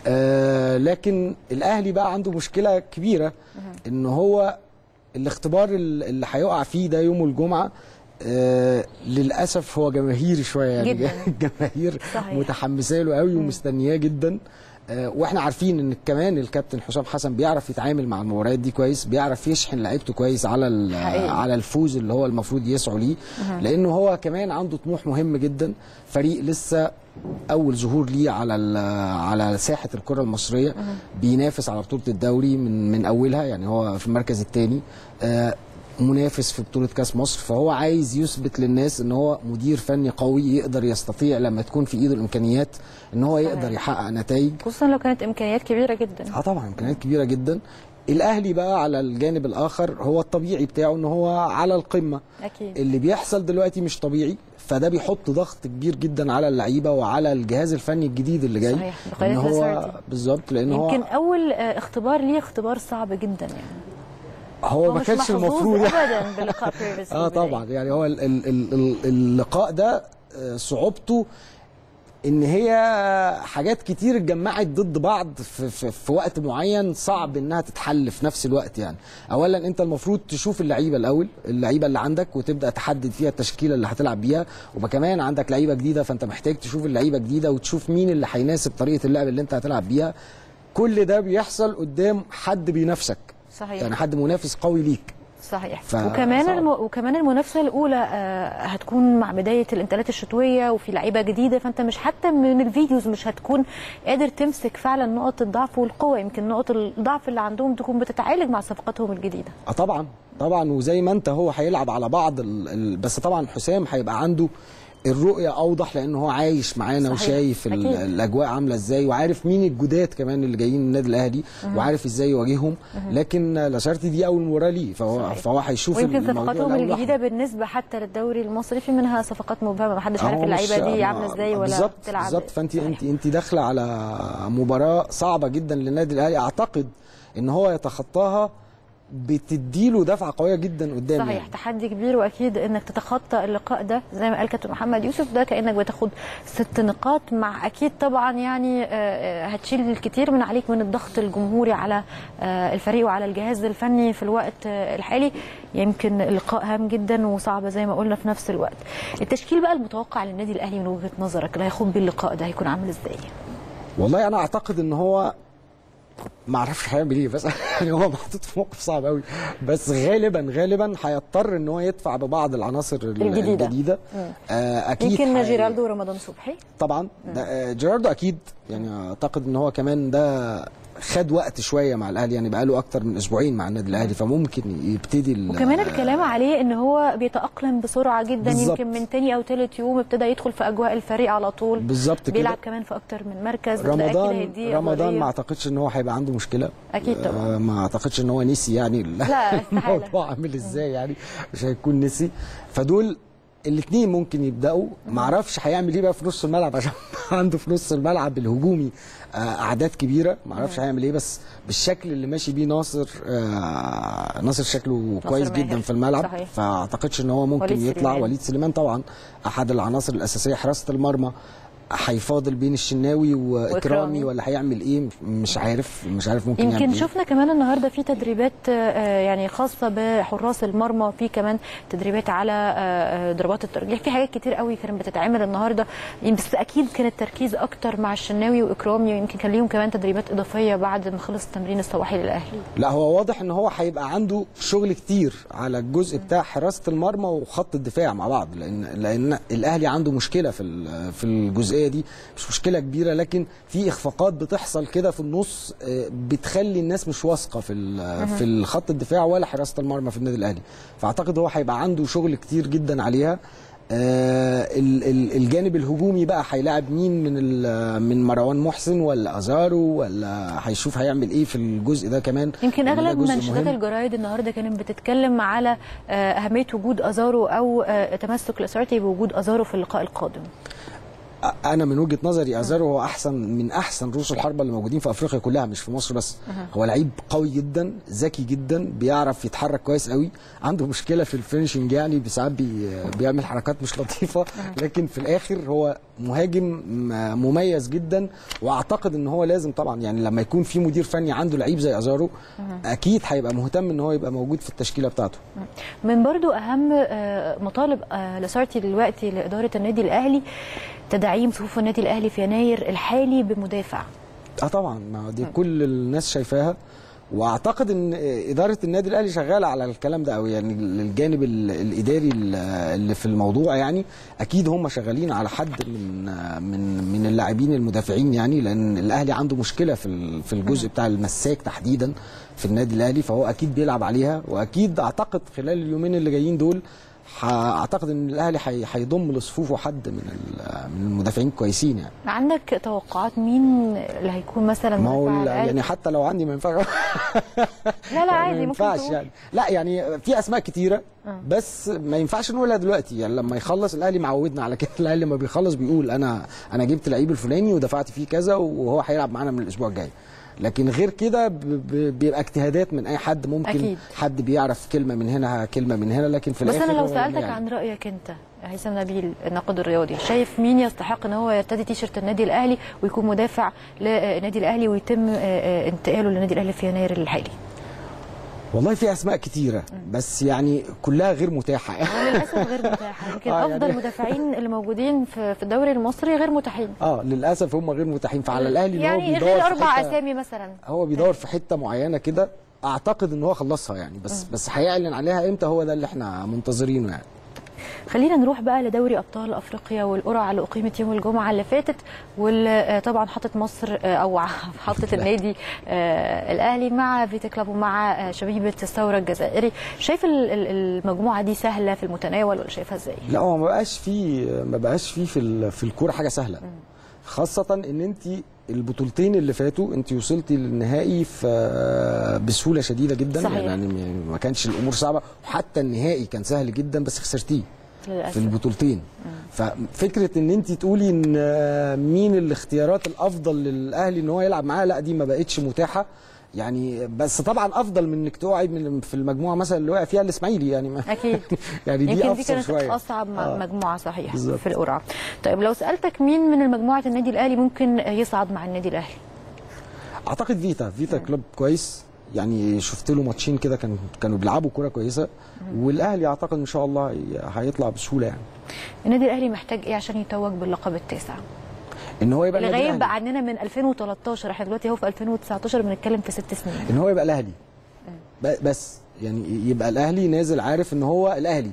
آه لكن الاهلي بقى عنده مشكله كبيره ان هو الاختبار اللي هيقع فيه ده يوم الجمعه آه للاسف هو جماهيري شويه يعني جداً. الجماهير صحيح. متحمسه له قوي ومستنياه جدا آه واحنا عارفين ان كمان الكابتن حسام حسن بيعرف يتعامل مع المباريات دي كويس بيعرف يشحن لعيبته كويس على ال- حقيقي. على الفوز اللي هو المفروض يسعوا ليه لانه هو كمان عنده طموح مهم جدا فريق لسه اول ظهور ليه على ال- على ساحه الكره المصريه بينافس على بطوله الدوري من من اولها يعني هو في المركز الثاني منافس في بطوله كاس مصر فهو عايز يثبت للناس ان هو مدير فني قوي يقدر يستطيع لما تكون في ايده الامكانيات ان هو صحيح. يقدر يحقق نتائج خصوصا لو كانت امكانيات كبيره جدا اه طبعا امكانيات كبيره جدا الاهلي بقى على الجانب الاخر هو الطبيعي بتاعه ان هو على القمه اكيد اللي بيحصل دلوقتي مش طبيعي فده بيحط ضغط كبير جدا على اللعيبه وعلى الجهاز الفني الجديد اللي جاي صحيح، بقيادة ان هو لاسارتي. بالظبط لان يمكن هو اول آه، اختبار ليه اختبار صعب جدا يعني هو ما مش كانش محظوظ المفروض ابدا بلقاء بيراميدز في اه البداية. طبعا يعني هو ال ال ال ال اللقاء ده آه، صعوبته ان هي حاجات كتير اتجمعت ضد بعض في, في, في وقت معين صعب انها تتحل في نفس الوقت يعني اولا انت المفروض تشوف اللعيبه الاول اللعيبه اللي عندك وتبدا تحدد فيها التشكيله اللي هتلعب بيها وكمان عندك لعيبه جديده فانت محتاج تشوف اللعيبه جديده وتشوف مين اللي هيناسب طريقه اللعب اللي انت هتلعب بيها كل ده بيحصل قدام حد بينافسك صحيح يعني حد منافس قوي ليك صحيح ف- وكمان صعب. الم... وكمان المنافسه الاولى آه، هتكون مع بدايه الانتقالات الشتويه وفي لعيبه جديده فانت مش حتى من الفيديوز مش هتكون قادر تمسك فعلا نقط الضعف والقوه يمكن نقط الضعف اللي عندهم تكون بتتعالج مع صفقاتهم الجديده اه طبعا طبعا وزي ما انت هو هيلعب على بعض ال... ال... بس طبعا حسام هيبقى عنده الرؤية أوضح لأن هو عايش معانا صحيح. وشايف ال- أكيد. الأجواء عاملة إزاي وعارف مين الجداد كمان اللي جايين من النادي الأهلي وعارف إزاي يواجههم لكن لاشارتي دي أول مباراة ليه فهو صحيح. فهو هيشوف ويمكن الموضوع صفقاتهم الأول الجديده لوحده. بالنسبه حتى للدوري المصري في منها صفقات مبهمه محدش عارف هو مش- اللعيبه دي ما- عامله ازاي ولا بالظبط بتلعب بالظبط فانت صحيح. انت انت داخله على مباراه صعبه جدا للنادي الاهلي اعتقد ان هو يتخطاها بتديله دفعه قويه جدا قدام صحيح يعني. تحدي كبير واكيد انك تتخطى اللقاء ده زي ما قال كابتن محمد يوسف ده كانك بتاخد ست نقاط مع اكيد طبعا يعني آه، آه، هتشيل الكثير من عليك من الضغط الجمهوري على آه، الفريق وعلى الجهاز الفني في الوقت آه، الحالي يمكن اللقاء هام جدا وصعب زي ما قلنا في نفس الوقت التشكيل بقى المتوقع للنادي الاهلي من وجهه نظرك اللي هيخوض بيه اللقاء ده هيكون عامل ازاي والله انا اعتقد ان هو ما اعرفش هيعمل ايه بس يعني هو محطوط في موقف صعب قوي بس غالبا غالبا هيضطر ان هو يدفع ببعض العناصر ال- الجديدة. الجديده آه اكيد يمكن هي- جيرالدو ورمضان صبحي طبعا ده آه، جيراردو اكيد يعني اعتقد ان هو كمان ده خد وقت شويه مع الاهلي يعني بقاله اكتر من اسبوعين مع النادي الاهلي فممكن يبتدي ال- وكمان الكلام عليه ان هو بيتاقلم بسرعه جدا بالظبط. يمكن من تاني او تالت يوم ابتدى يدخل في اجواء الفريق على طول بالظبط كده بيلعب كمان في اكتر من مركز ده أكيد رمضان هيديه رمضان أفضلية. ما اعتقدش ان هو هيبقى عنده مشكله أكيد طبعاً. آه، ما اعتقدش ان هو نسي يعني لا، استحالة. الموضوع عامل ازاي يعني مش هيكون نسي فدول الاثنين ممكن يبداوا ما اعرفش هيعمل ايه بقى في نص الملعب عشان عنده في نص الملعب الهجومي آه، اعداد كبيره ما اعرفش هيعمل ايه بس بالشكل اللي ماشي بيه ناصر آه، ناصر شكله كويس ماهر. جدا في الملعب صحيح. فاعتقدش ان هو ممكن وليد يطلع سليمان. وليد سليمان طبعا احد العناصر الاساسيه حراسه المرمى هيفاضل بين الشناوي وإكرامي. واكرامي ولا هيعمل ايه مش- مش عارف مش عارف ممكن يمكن يعمل إيه. شفنا كمان النهارده في تدريبات آه، يعني خاصه بحراس المرمى في كمان تدريبات على آه، آه، ضربات الترجيح في حاجات كتير قوي كانت بتتعمل النهارده يعني بس اكيد كان التركيز اكتر مع الشناوي واكرامي ويمكن كان ليهم كمان تدريبات اضافيه بعد ما خلص التمرين الصباحي للاهلي لا هو واضح ان هو هيبقى عنده شغل كتير على الجزء بتاع حراسه المرمى وخط الدفاع مع بعض لان لان الاهلي عنده مشكله في ال- في الجزئيه الجزئيه دي مش مشكله كبيره لكن في اخفاقات بتحصل كده في النص آه، بتخلي الناس مش واثقه في ال- في الخط الدفاع ولا حراسه المرمى في النادي الاهلي فاعتقد هو هيبقى عنده شغل كتير جدا عليها آه، ال- ال- الجانب الهجومي بقى هيلاعب مين من ال- من مروان محسن ولا ازارو ولا هيشوف هيعمل ايه في الجزء ده كمان يمكن لأن ده اغلب جزء منشطات مهم. الجرايد النهارده كانت بتتكلم على آه، اهميه وجود ازارو او آه، تمسك لاسارتي بوجود ازارو في اللقاء القادم انا من وجهه نظري ازارو هو احسن من احسن رؤوس الحربه اللي موجودين في افريقيا كلها مش في مصر بس هو لعيب قوي جدا ذكي جدا بيعرف يتحرك كويس قوي عنده مشكله في الفينشنج يعني ساعات بي بيعمل حركات مش لطيفه لكن في الاخر هو مهاجم م- مميز جدا واعتقد ان هو لازم طبعا يعني لما يكون في مدير فني عنده لعيب زي ازارو اكيد هيبقى مهتم ان هو يبقى موجود في التشكيله بتاعته من برضو اهم آه، مطالب آه، لاسارتي دلوقتي لاداره النادي الاهلي تدعيم صفوف النادي الاهلي في يناير الحالي بمدافع اه طبعا ما دي كل الناس شايفاها واعتقد ان اداره النادي الاهلي شغاله على الكلام ده قوي يعني الجانب ال- الاداري ال- اللي في الموضوع يعني اكيد هم شغالين على حد من من من اللاعبين المدافعين يعني لان الاهلي عنده مشكله في ال- في الجزء بتاع المساك تحديدا في النادي الاهلي فهو اكيد بيلعب عليها واكيد اعتقد خلال اليومين اللي جايين دول ح- اعتقد ان الاهلي هي- هيضم لصفوفه حد من ال- من المدافعين كويسين يعني عندك توقعات مين اللي هيكون مثلا ما هو مدافع ال- الأهلي؟ يعني حتى لو عندي ما ينفعش لا لا عادي ما ممكن ينفعش تقول. يعني لا يعني في اسماء كتيره بس ما ينفعش نقولها دلوقتي يعني لما يخلص الاهلي معودنا على كده الاهلي لما بيخلص بيقول انا انا جبت لعيب الفلاني ودفعت فيه كذا وهو هيلعب معانا من الاسبوع الجاي لكن غير كده ب- ب- بيبقى اجتهادات من اي حد ممكن أكيد. حد بيعرف كلمه من هنا كلمه من هنا لكن في بس الاخر انا لو هو سالتك يعني. عن رايك انت هيثم نبيل الناقد الرياضي شايف مين يستحق ان هو يرتدي تيشرت النادي الاهلي ويكون مدافع للنادي الاهلي ويتم آه، آه، انتقاله للنادي الاهلي في يناير الحالي والله في اسماء كتيره بس يعني كلها غير متاحه هو للاسف غير متاحه يمكن آه، يعني- افضل مدافعين اللي موجودين في في الدوري المصري غير متاحين اه للاسف هم غير متاحين فعلى الاهلي ان هو يعني بيدور غير في اربع حتة- اسامي مثلا هو بيدور في حته معينه كده اعتقد ان هو خلصها يعني بس بس هيعلن عليها امتى هو ده اللي احنا منتظرينه يعني خلينا نروح بقى لدوري ابطال افريقيا والقرعه اللي اقيمت يوم الجمعه اللي فاتت واللي آه، طبعا حطت مصر آه، او حطت النادي آه، الاهلي مع فيتا كلاب ومع آه، شبيبه الثوره الجزائري شايف ال- ال- المجموعه دي سهله في المتناول ولا شايفها ازاي لا هو ما بقاش فيه ما بقاش فيه في ال- في الكوره حاجه سهله خاصه ان انت البطولتين اللي فاتوا انت وصلتي للنهائي في بسهوله شديده جدا صحيح. يعني ما كانش الامور صعبه وحتى النهائي كان سهل جدا بس خسرتيه في للاسف البطولتين ففكره ان انت تقولي ان آه، مين الاختيارات الافضل للاهلي ان هو يلعب معاه لا دي ما بقتش متاحه يعني بس طبعا افضل من انك تقعي من في المجموعه مثلا اللي وقع فيها الاسماعيلي يعني ما اكيد يعني دي يمكن دي افضل كانت شويه اصعب م- آه. مجموعه صحيح بالظبط. في القرعه طيب لو سالتك مين من المجموعه النادي الاهلي ممكن يصعد مع النادي الاهلي اعتقد فيتا فيتا كلوب كويس يعني شفت له ماتشين كده كانوا كانوا بيلعبوا كوره كويسه والاهلي اعتقد ان شاء الله هي- هيطلع بسهوله يعني النادي الاهلي محتاج ايه عشان يتوج باللقب التاسع ان هو يبقى اللي النادي غايب الأهلي. عننا من 2013 احنا دلوقتي اهو في 2019 بنتكلم في ست سنين ان هو يبقى الاهلي ب- بس يعني يبقى الاهلي نازل عارف ان هو الاهلي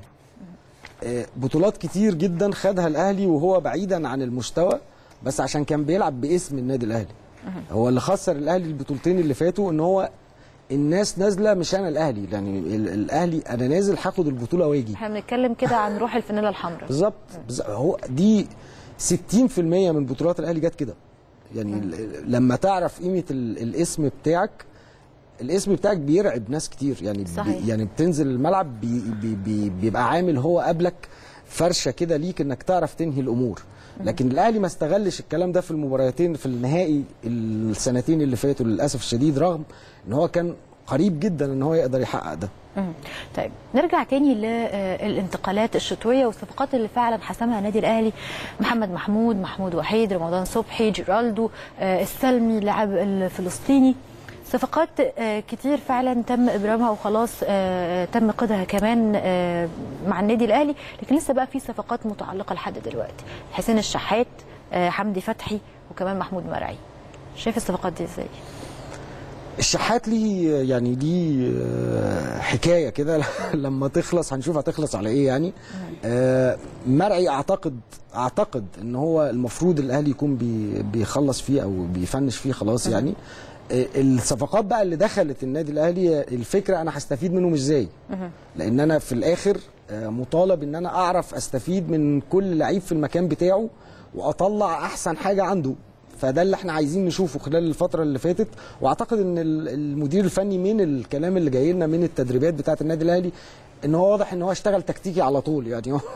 آه، بطولات كتير جدا خدها الاهلي وهو بعيدا عن المستوى بس عشان كان بيلعب باسم النادي الاهلي هو اللي خسر الاهلي البطولتين اللي فاتوا ان هو الناس نازله مش انا الاهلي يعني ال- الاهلي انا نازل هاخد البطوله واجي احنا بنتكلم كده عن روح الفانيلا الحمراء بالظبط بالظبط. هو دي 60% من بطولات الاهلي جت كده يعني ال- لما تعرف قيمه ال- الاسم بتاعك الاسم بتاعك بيرعب ناس كتير يعني صحيح. بي يعني بتنزل الملعب بي بي بي بيبقى عامل هو قبلك فرشه كده ليك انك تعرف تنهي الامور لكن الاهلي ما استغلش الكلام ده في المباراتين في النهائي السنتين اللي فاتوا للاسف الشديد رغم ان هو كان قريب جدا ان هو يقدر يحقق ده مم. طيب نرجع تاني للانتقالات الشتويه والصفقات اللي فعلا حسمها النادي الاهلي محمد محمود محمود وحيد رمضان صبحي جيرالدو آه، السلمي اللاعب الفلسطيني صفقات آه، كتير فعلا تم ابرامها وخلاص آه، تم قيدها كمان آه، مع النادي الاهلي لكن لسه بقى في صفقات متعلقه لحد دلوقتي حسين الشحات آه، حمدي فتحي وكمان محمود مرعي شايف الصفقات دي ازاي الشحات ليه يعني ليه آه، حكايه كده لما تخلص هنشوف هتخلص على ايه يعني آه، مرعي اعتقد اعتقد ان هو المفروض الاهلي يكون بي بيخلص فيه او بيفنش فيه خلاص يعني آه، الصفقات بقى اللي دخلت النادي الاهلي الفكره انا هستفيد منهم ازاي لان انا في الاخر آه، مطالب ان انا اعرف استفيد من كل لعيب في المكان بتاعه واطلع احسن حاجه عنده فده اللي احنا عايزين نشوفه خلال الفتره اللي فاتت واعتقد ان ال- المدير الفني من الكلام اللي جاي لنا من التدريبات بتاعه النادي الاهلي ان هو واضح ان هو اشتغل تكتيكي على طول يعني هو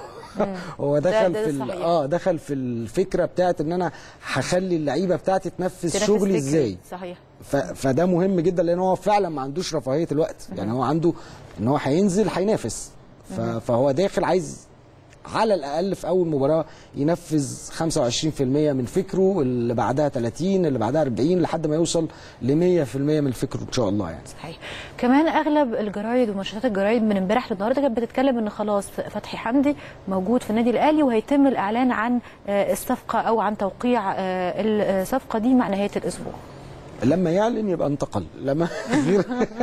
هو دخل ده في ال- صحيح. اه دخل في الفكره بتاعه ان انا هخلي اللعيبه بتاعتي تنفذ تنافس شغلي فكري. ازاي صحيح ف... فده مهم جدا لان هو فعلا ما عندوش رفاهيه الوقت يعني هو عنده ان هو هينزل هينافس ف... فهو داخل عايز على الاقل في اول مباراه ينفذ 25% من فكره اللي بعدها 30 اللي بعدها 40 لحد ما يوصل ل 100% من فكره ان شاء الله يعني صحيح كمان اغلب الجرايد ومنشطات الجرايد من امبارح للنهارده كانت بتتكلم ان خلاص فتحي حمدي موجود في النادي الاهلي وهيتم الاعلان عن آه، الصفقه او عن توقيع آه، الصفقه دي مع نهايه الاسبوع لما يعلن يبقى انتقل لما غير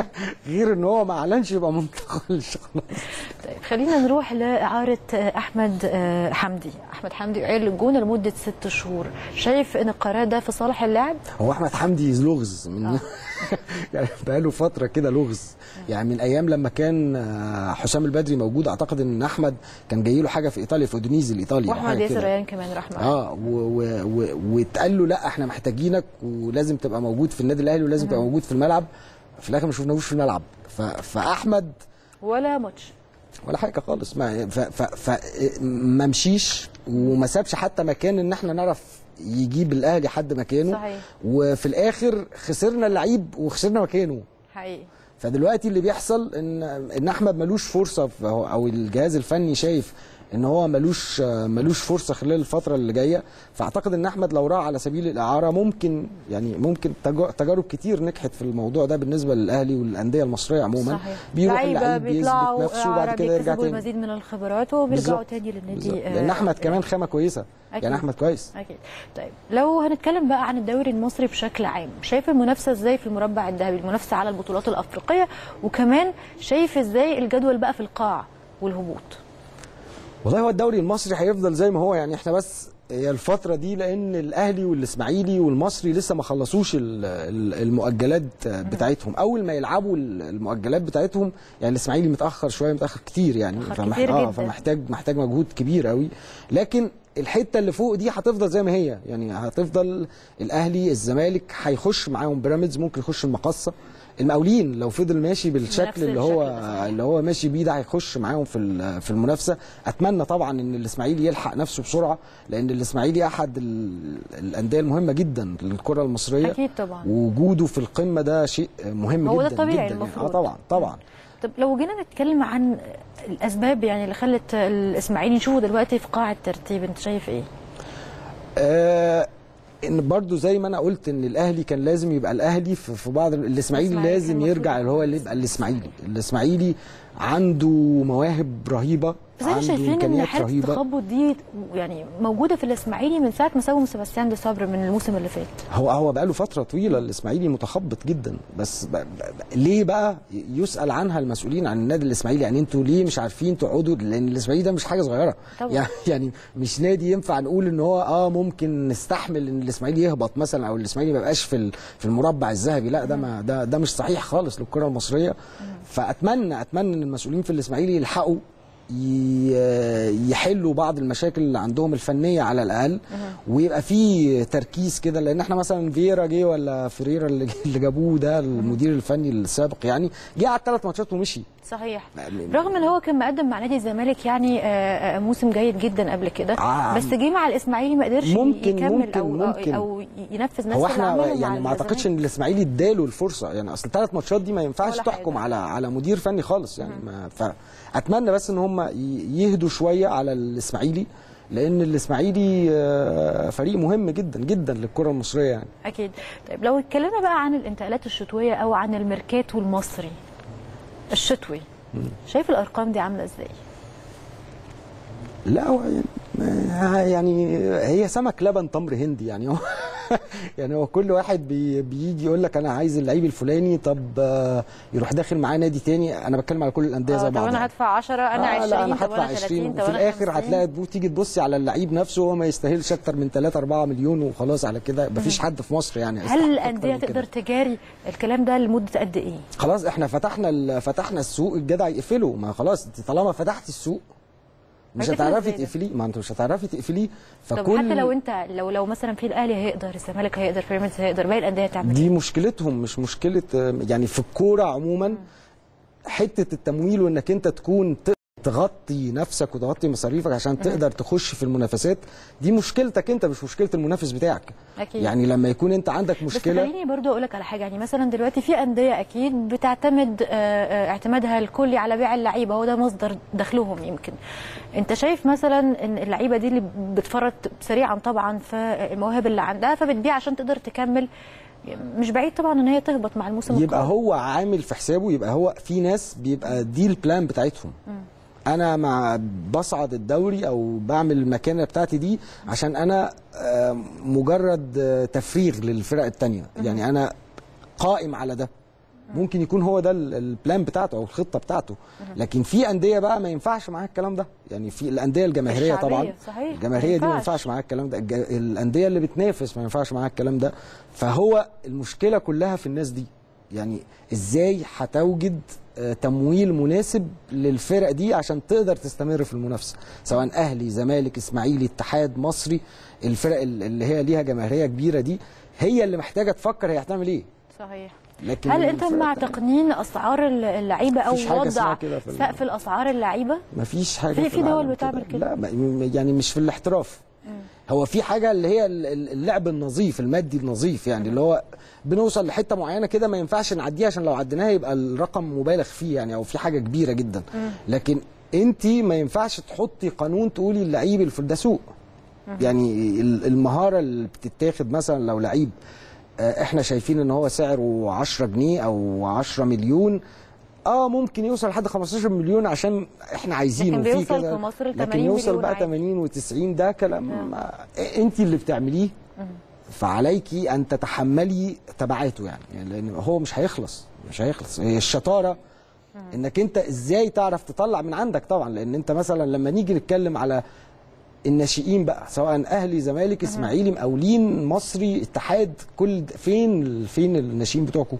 غير ان هو ما اعلنش يبقى ما انتقلش خلاص طيب خلينا نروح لإعارة آه، أحمد آه، حمدي أحمد حمدي يعير للجونة لمدة ست شهور شايف إن القرار ده في صالح اللاعب؟ هو احمد حمدي لغز من يعني بقاله فتره كده لغز يعني من ايام لما كان آه، حسام البدري موجود اعتقد ان احمد كان جاي له حاجه في ايطاليا في اودونيزي الايطالي أو وأحمد حاجة ياسر كده. ريان كمان رحمة اه و- و- و- واتقال له لا احنا محتاجينك ولازم تبقى موجود في النادي الاهلي ولازم تبقى موجود في الملعب في الاخر ما شفناهوش في الملعب ف- فاحمد ولا ماتش ولا حاجه خالص ما ف ف ف ما مشيش وما سابش حتى مكان ان احنا نعرف يجيب الاهلي حد مكانه صحيح. وفي الاخر خسرنا اللعيب وخسرنا مكانه حقيقي فدلوقتي اللي بيحصل ان ان احمد ملوش فرصه في- او أو الجهاز الفني شايف ان هو ملوش ملوش فرصه خلال الفتره اللي جايه فاعتقد ان احمد لو راح على سبيل الاعاره ممكن يعني ممكن تجا- تجارب كتير نجحت في الموضوع ده بالنسبه للاهلي والانديه المصريه عموما صحيح بيروح لعيبة اللعيب بيثبت بيطلعوا نفسه وبعد إعارة كده يرجع بيكتسبوا تاني المزيد من الخبرات وبيرجعوا بالظبط. تاني للنادي بالظبط. آه، لان احمد كمان خامه كويسه أكيد. يعني احمد كويس أكيد طيب لو هنتكلم بقى عن الدوري المصري بشكل عام شايف المنافسة إزاي في المربع الذهبي المنافسة على البطولات الأفريقية وكمان شايف إزاي الجدول بقى في القاع والهبوط والله هو الدوري المصري هيفضل زي ما هو يعني احنا بس هي الفترة دي لأن الأهلي والإسماعيلي والمصري لسه ما خلصوش ال- ال- المؤجلات بتاعتهم، أول ما يلعبوا ال- المؤجلات بتاعتهم يعني الإسماعيلي متأخر شوية متأخر كتير يعني متأخر كتير آه جداً. فمحتاج محتاج مجهود كبير قوي لكن الحته اللي فوق دي هتفضل زي ما هي يعني هتفضل الاهلي الزمالك هيخش معاهم بيراميدز ممكن يخش المقصه المقاولين لو فضل ماشي بنفس بالشكل اللي هو الشكل ده، صحيح. اللي هو ماشي بيه ده هيخش معاهم في ال- في المنافسه اتمنى طبعا ان الاسماعيلي يلحق نفسه بسرعه لان الاسماعيلي احد ال- الانديه المهمه جدا للكره المصريه أكيد طبعا وجوده في القمه ده شيء مهم هو ده جدا الطبيعي جدا المفروض. اه طبعا طبعا طب لو جينا نتكلم عن الاسباب يعني اللي خلت الاسماعيلي نشوفه دلوقتي في قاع الترتيب انت شايف ايه؟ آه ان برضو زي ما انا قلت ان الاهلي كان لازم يبقى الاهلي في في بعض الاسماعيلي الإسماعيلي لازم كان يرجع المفروض اللي هو اللي يبقى الاسماعيلي الاسماعيلي عنده مواهب رهيبه بس احنا عنده شايفين ان امكانيات حاله رهيبه التخبط دي يعني موجوده في الاسماعيلي من ساعه ما سابوا سيباستيان دي صبر من الموسم اللي فات هو هو بقاله فتره طويله الاسماعيلي متخبط جدا بس ب... ب... ب... ليه بقى يسال عنها المسؤولين عن النادي الاسماعيلي يعني انتوا ليه مش عارفين تقعدوا لان الاسماعيلي ده مش حاجه صغيره طبعا. يعني يعني مش نادي ينفع نقول ان هو اه ممكن نستحمل ان الاسماعيلي يهبط مثلا او الاسماعيلي ما يبقاش في ال... في المربع الذهبي لا ده ما ده ده مش صحيح خالص للكره المصريه فاتمنى اتمنى ان المسؤولين في الاسماعيلي يلحقوا ي- يحلوا بعض المشاكل اللي عندهم الفنيه على الاقل ويبقى في تركيز كده لان احنا مثلا فييرا جه ولا فريرا اللي اللي جابوه ده المدير الفني السابق يعني جه على الثلاث ماتشات ومشي صحيح يعني- رغم ان هو كان مقدم مع نادي الزمالك يعني آه، آه، موسم جيد جدا قبل كده آه. بس جه مع الاسماعيلي ما قدرش ممكن- يكمل ممكن- او ممكن. او ينفذ نفس هو اللي احنا عمله مع يعني ما اعتقدش ان الاسماعيلي اداله الفرصه يعني اصل الثلاث ماتشات دي ما ينفعش ولا تحكم حاجة. على على مدير فني خالص يعني ما فاتمنى بس ان هم ي- يهدوا شويه على الاسماعيلي لان الاسماعيلي آه، فريق مهم جدا جدا للكره المصريه يعني اكيد طيب لو اتكلمنا بقى عن الانتقالات الشتويه او عن الميركاتو المصري الشتوي شايف الارقام دي عامله ازاي لا هو يعني ما- يعني هي سمك لبن تمر هندي يعني هو يعني هو كل واحد بي بيجي يقول لك انا عايز اللعيب الفلاني طب آه، يروح داخل معاه نادي تاني انا بتكلم على كل الانديه آه، زي طب بعض انا يعني. هدفع 10 انا آه 20 لا انا طب هدفع انا 30 20 طب وفي انا الاخر 50. هتلاقي تبو- تيجي تبصي على اللعيب نفسه وهو ما يستاهلش اكتر من 3 4 مليون وخلاص على كده مفيش حد في مصر يعني يستحق هل أكتر الانديه من كده. تقدر تجاري الكلام ده لمده قد ايه؟ خلاص احنا فتحنا ال- فتحنا السوق الجدع يقفله ما خلاص انت طالما فتحت السوق مش هتقفل هتعرفي إزاي ده؟ تقفليه ما انت مش هتعرفي تقفليه طب فكل حتى لو انت لو لو مثلا في الاهلي هيقدر الزمالك هيقدر بيراميدز هيقدر باقي الانديه تعمل دي مشكلتهم مش مشكله يعني في الكوره عموما حته التمويل وانك انت تكون ت- تغطي نفسك وتغطي مصاريفك عشان تقدر تخش في المنافسات دي مشكلتك انت مش مشكله المنافس بتاعك أكيد. يعني لما يكون انت عندك بس مشكله خليني برضو اقول لك على حاجه يعني مثلا دلوقتي في انديه اكيد بتعتمد آه، آه، اعتمادها الكلي على بيع اللعيبه هو ده مصدر دخلهم يمكن انت شايف مثلا ان اللعيبه دي اللي بتفرط سريعا طبعا في المواهب اللي عندها فبتبيع عشان تقدر تكمل مش بعيد طبعا ان هي تهبط مع الموسم يبقى القادم. هو عامل في حسابه يبقى هو في ناس بيبقى دي البلان بتاعتهم انا مع بصعد الدوري او بعمل المكانه بتاعتي دي عشان انا آه، مجرد آه، تفريغ للفرق التانية يعني انا قائم على ده ممكن يكون هو ده ال- البلان بتاعته او الخطه بتاعته لكن في انديه بقى ما ينفعش معاها الكلام ده يعني في الانديه الجماهيريه الشعبية، طبعا صحيح، الجماهيريه دي ما ما ينفعش معاها الكلام ده الج- الانديه اللي بتنافس ما ينفعش معاها الكلام ده فهو المشكله كلها في الناس دي يعني ازاي هتوجد آه، تمويل مناسب للفرق دي عشان تقدر تستمر في المنافسه سواء اهلي زمالك اسماعيلي اتحاد مصري الفرق ال- اللي هي ليها جماهيريه كبيره دي هي اللي محتاجه تفكر هي هتعمل ايه صحيح لكن هل انت الفرق مع التانية تقنين اسعار اللعيبه او مفيش حاجة اسمها وضع كده في ال- سقف الاسعار اللعيبه مفيش حاجه في- في دول العالم بتعمل كده. لا ما- يعني مش في الاحتراف هو في حاجه اللي هي ال- ال- اللعب النظيف المادي النظيف يعني اللي هو بنوصل لحته معينه كده ما ينفعش نعديها عشان لو عديناها يبقى الرقم مبالغ فيه يعني او في حاجه كبيره جدا لكن انت ما ينفعش تحطي قانون تقولي اللعيب الف- ده سوق يعني ال- المهاره اللي بتتاخد مثلا لو لعيب آه، احنا شايفين ان هو سعره 10 جنيه او 10 مليون اه ممكن يوصل لحد 15 مليون عشان احنا عايزينه لكن في بيوصل كذا في مصر ل لكن 80 يوصل مليون بقى عادي. 80 و90 ده كلام آه، انت اللي بتعمليه فعليك ان تتحملي تبعاته يعني, يعني لان هو مش هيخلص مش هيخلص هي الشطاره انك انت ازاي تعرف تطلع من عندك طبعا لان انت مثلا لما نيجي نتكلم على الناشئين بقى سواء اهلي زمالك اسماعيلي مقاولين مصري اتحاد كل د- فين فين الناشئين بتوعكم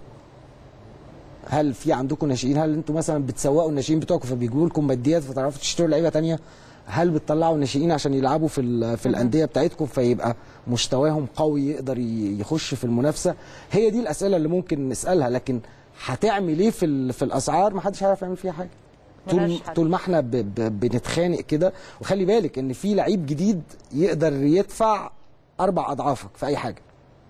هل في عندكم ناشئين هل انتوا مثلا بتسوقوا الناشئين بتوعكم فبيجيبوا لكم ماديات فتعرفوا تشتروا لعيبه تانية هل بتطلعوا الناشئين عشان يلعبوا في ال- في الانديه بتاعتكم فيبقى مستواهم قوي يقدر ي- يخش في المنافسه هي دي الاسئله اللي ممكن نسالها لكن هتعمل ايه في ال- في الاسعار ما حدش هيعرف يعمل فيها حاجه طول ملهاش حل. طول ما احنا ب ب بنتخانق كده وخلي بالك ان في لعيب جديد يقدر يدفع اربع اضعافك في اي حاجه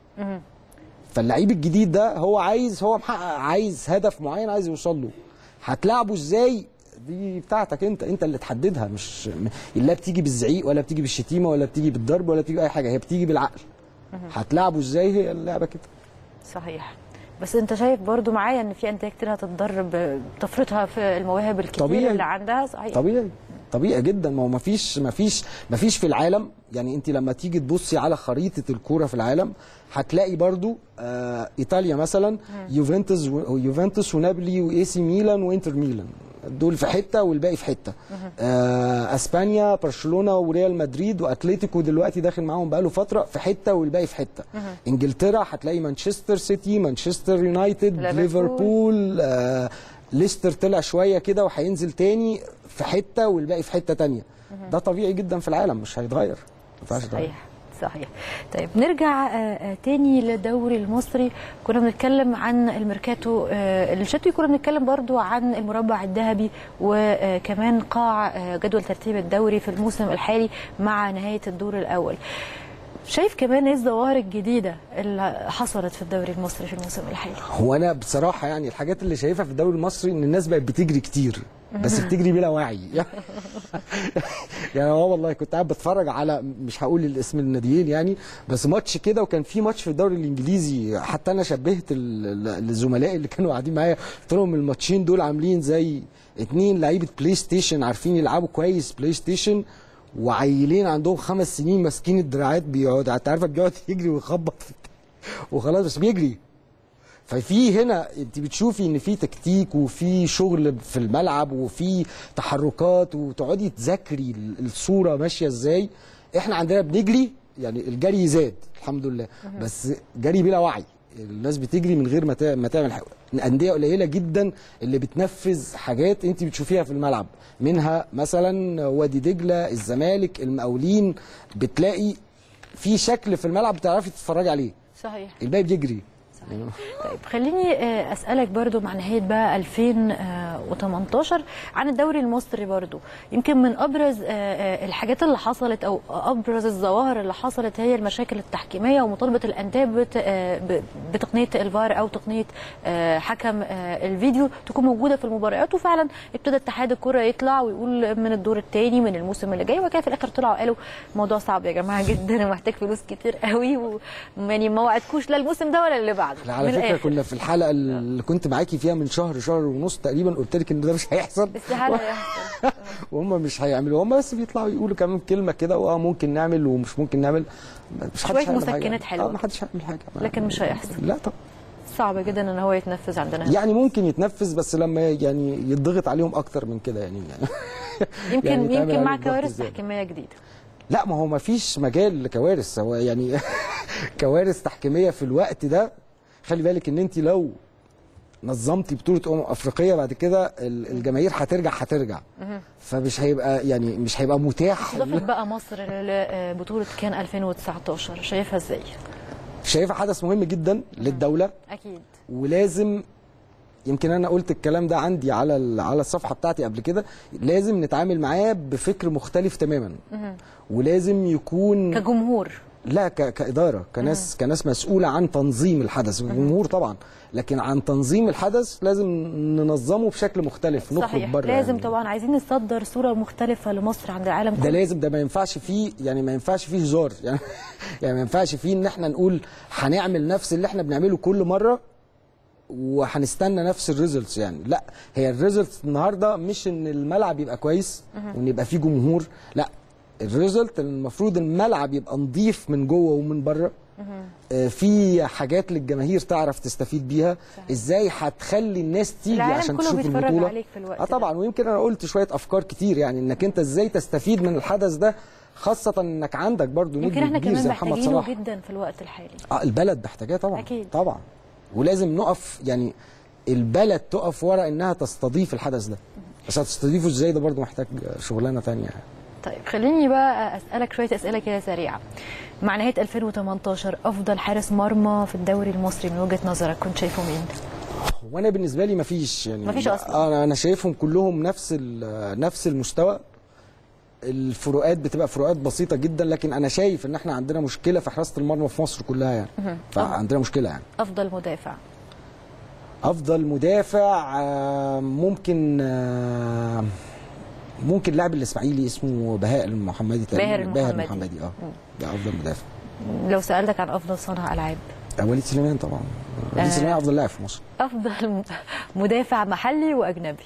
فاللعيب الجديد ده هو عايز هو محقق عايز هدف معين عايز يوصل له هتلعبه ازاي دي بتاعتك انت انت اللي تحددها مش م- لا بتيجي بالزعيق ولا بتيجي بالشتيمه ولا بتيجي بالضرب ولا بتيجي باي حاجه هي بتيجي بالعقل هتلعبه ازاي هي اللعبه كده صحيح بس انت شايف برضو معايا ان في انديه كتير هتتضرر بتفريطها في المواهب الكتير طبيعي. اللي عندها صحيح طبيعي طبيعي جدا ما هو ما فيش ما فيش ما فيش في العالم يعني انت لما تيجي تبصي على خريطه الكوره في العالم هتلاقي برضو آه ايطاليا مثلا يوفنتوس و- يوفنتوس ونابولي واي سي ميلان وانتر ميلان دول في حته والباقي في حته آه اسبانيا برشلونه وريال مدريد واتليتيكو دلوقتي داخل معاهم بقاله فتره في حته والباقي في حته انجلترا هتلاقي مانشستر سيتي مانشستر يونايتد ليفربول. ليفربول آه ليستر طلع شويه كده وهينزل تاني في حته والباقي في حته تانية ده طبيعي جدا في العالم مش هيتغير ما ينفعش يتغير صحيح صحيح طيب نرجع آه، آه، تاني للدوري المصري كنا بنتكلم عن الميركاتو آه، الشتوي كنا بنتكلم برضو عن المربع الذهبي وكمان قاع آه، جدول ترتيب الدوري في الموسم الحالي مع نهاية الدور الأول شايف كمان ايه الظواهر الجديدة اللي حصلت في الدوري المصري في الموسم الحالي هو انا بصراحه يعني الحاجات اللي شايفها في الدوري المصري ان الناس بقت بتجري كتير بس بتجري بلا وعي يعني اه والله كنت قاعد بتفرج على مش هقول الاسم الناديين يعني بس ماتش كده وكان في ماتش في الدوري الانجليزي حتى انا شبهت ال- ال- الزملاء اللي كانوا قاعدين معايا قلت لهم الماتشين دول عاملين زي اتنين لعيبه بلاي ستيشن عارفين يلعبوا كويس بلاي ستيشن وعيلين عندهم خمس سنين ماسكين الدراعات بيقعد انت عارفه بيقعد يجري ويخبط في وخلاص بس بيجري ففي هنا انت بتشوفي ان في تكتيك وفي شغل في الملعب وفي تحركات وتقعدي تذاكري ال- الصوره ماشيه ازاي احنا عندنا بنجري يعني الجري زاد الحمد لله بس جري بلا وعي الناس بتجري من غير ما تع- ما تعمل حاجه انديه قليله جدا اللي بتنفذ حاجات انت بتشوفيها في الملعب منها مثلا وادي دجله الزمالك المقاولين بتلاقي في شكل في الملعب بتعرفي تتفرجي عليه صحيح الباقي بيجري طيب خليني آه، اسالك برضو مع نهايه بقى 2018 عن الدوري المصري برضو يمكن من ابرز آه، آه، الحاجات اللي حصلت او ابرز الظواهر اللي حصلت هي المشاكل التحكيميه ومطالبه الانديه بت- آه، ب- بتقنيه الفار او تقنيه آه، حكم آه، الفيديو تكون موجوده في المباريات وفعلا ابتدى اتحاد الكره يطلع ويقول من الدور الثاني من الموسم اللي جاي وكده في الاخر طلعوا قالوا الموضوع صعب يا جماعه جدا ومحتاج فلوس كتير قوي و- يعني ما وعدكوش لا الموسم ده ولا اللي بعده احنا على من فكره الآخر. كنا في الحلقه اللي كنت معاكي فيها من شهر شهر ونص تقريبا قلت لك ان ده مش هيحصل استحاله يحصل وهم مش هيعملوا هم بس بيطلعوا يقولوا كمان كلمه كده واه ممكن نعمل ومش ممكن نعمل مش حدش شوية هيعمل حاجة. مسكنات حلوة. اه ما حدش هيعمل حاجه لكن مش هيحصل لا طب صعب جدا ان هو يتنفذ عندنا هنا. يعني ممكن يتنفذ بس لما يعني يتضغط عليهم اكتر من كده يعني, يعني يمكن يعني يتعمل يمكن مع عليه ضغط كوارث زيادة. تحكيميه جديده لا ما هو ما فيش مجال لكوارث هو يعني كوارث تحكيميه في الوقت ده خلي بالك ان انت لو نظمتي بطوله امم افريقيه بعد كده ال- الجماهير هترجع هترجع فمش هيبقى يعني مش هيبقى متاح اضافت بقى مصر لبطوله كان 2019 شايفها ازاي؟ شايفها حدث مهم جدا للدوله اكيد ولازم يمكن انا قلت الكلام ده عندي على ال- على الصفحه بتاعتي قبل كده لازم نتعامل معاه بفكر مختلف تماما ولازم يكون كجمهور لا ك... كاداره كناس كناس مسؤوله عن تنظيم الحدث الجمهور طبعا لكن عن تنظيم الحدث لازم ننظمه بشكل مختلف نخرج صحيح بره لازم يعني. طبعا عايزين نصدر صوره مختلفه لمصر عند العالم ده كله لازم ده ما ينفعش فيه يعني ما ينفعش فيه هزار يعني يعني ما ينفعش فيه ان احنا نقول هنعمل نفس اللي احنا بنعمله كل مره وهنستنى نفس الريزلتس يعني لا هي الريزلتس النهارده مش ان الملعب يبقى كويس وان يبقى فيه جمهور لا الريزلت المفروض الملعب يبقى نظيف من جوه ومن بره آه، في حاجات للجماهير تعرف تستفيد بيها ازاي هتخلي الناس تيجي العالم عشان كله تشوف بيتفرج البطوله عليك في الوقت اه طبعا ويمكن انا قلت شويه افكار كتير يعني انك انت ازاي تستفيد من الحدث ده خاصه انك عندك برضو يمكن نجم احنا كبير كمان زي محمد محتاجينه صلاح جدا في الوقت الحالي اه البلد محتاجاه طبعا أكيد. طبعا ولازم نقف يعني البلد تقف ورا انها تستضيف الحدث ده بس هتستضيفه ازاي ده برضو محتاج شغلانه تانية يعني. طيب خليني بقى اسالك شويه اسئله كده سريعه مع نهايه 2018 افضل حارس مرمى في الدوري المصري من وجهه نظرك كنت شايفه مين؟ وانا بالنسبه لي مفيش يعني مفيش أصلاً. انا انا شايفهم كلهم نفس ال- نفس المستوى الفروقات بتبقى فروقات بسيطه جدا لكن انا شايف ان احنا عندنا مشكله في حراسه المرمى في مصر كلها يعني فعندنا مشكله يعني افضل مدافع افضل مدافع آه، ممكن آه، ممكن لاعب الاسماعيلي اسمه بهاء المحمدي تقريباً. باهر المحمدي. باهر المحمدي اه ده افضل مدافع لو سالتك عن افضل صانع العاب آه، وليد سليمان طبعا وليد آه. سليمان افضل لاعب في مصر افضل م- مدافع محلي واجنبي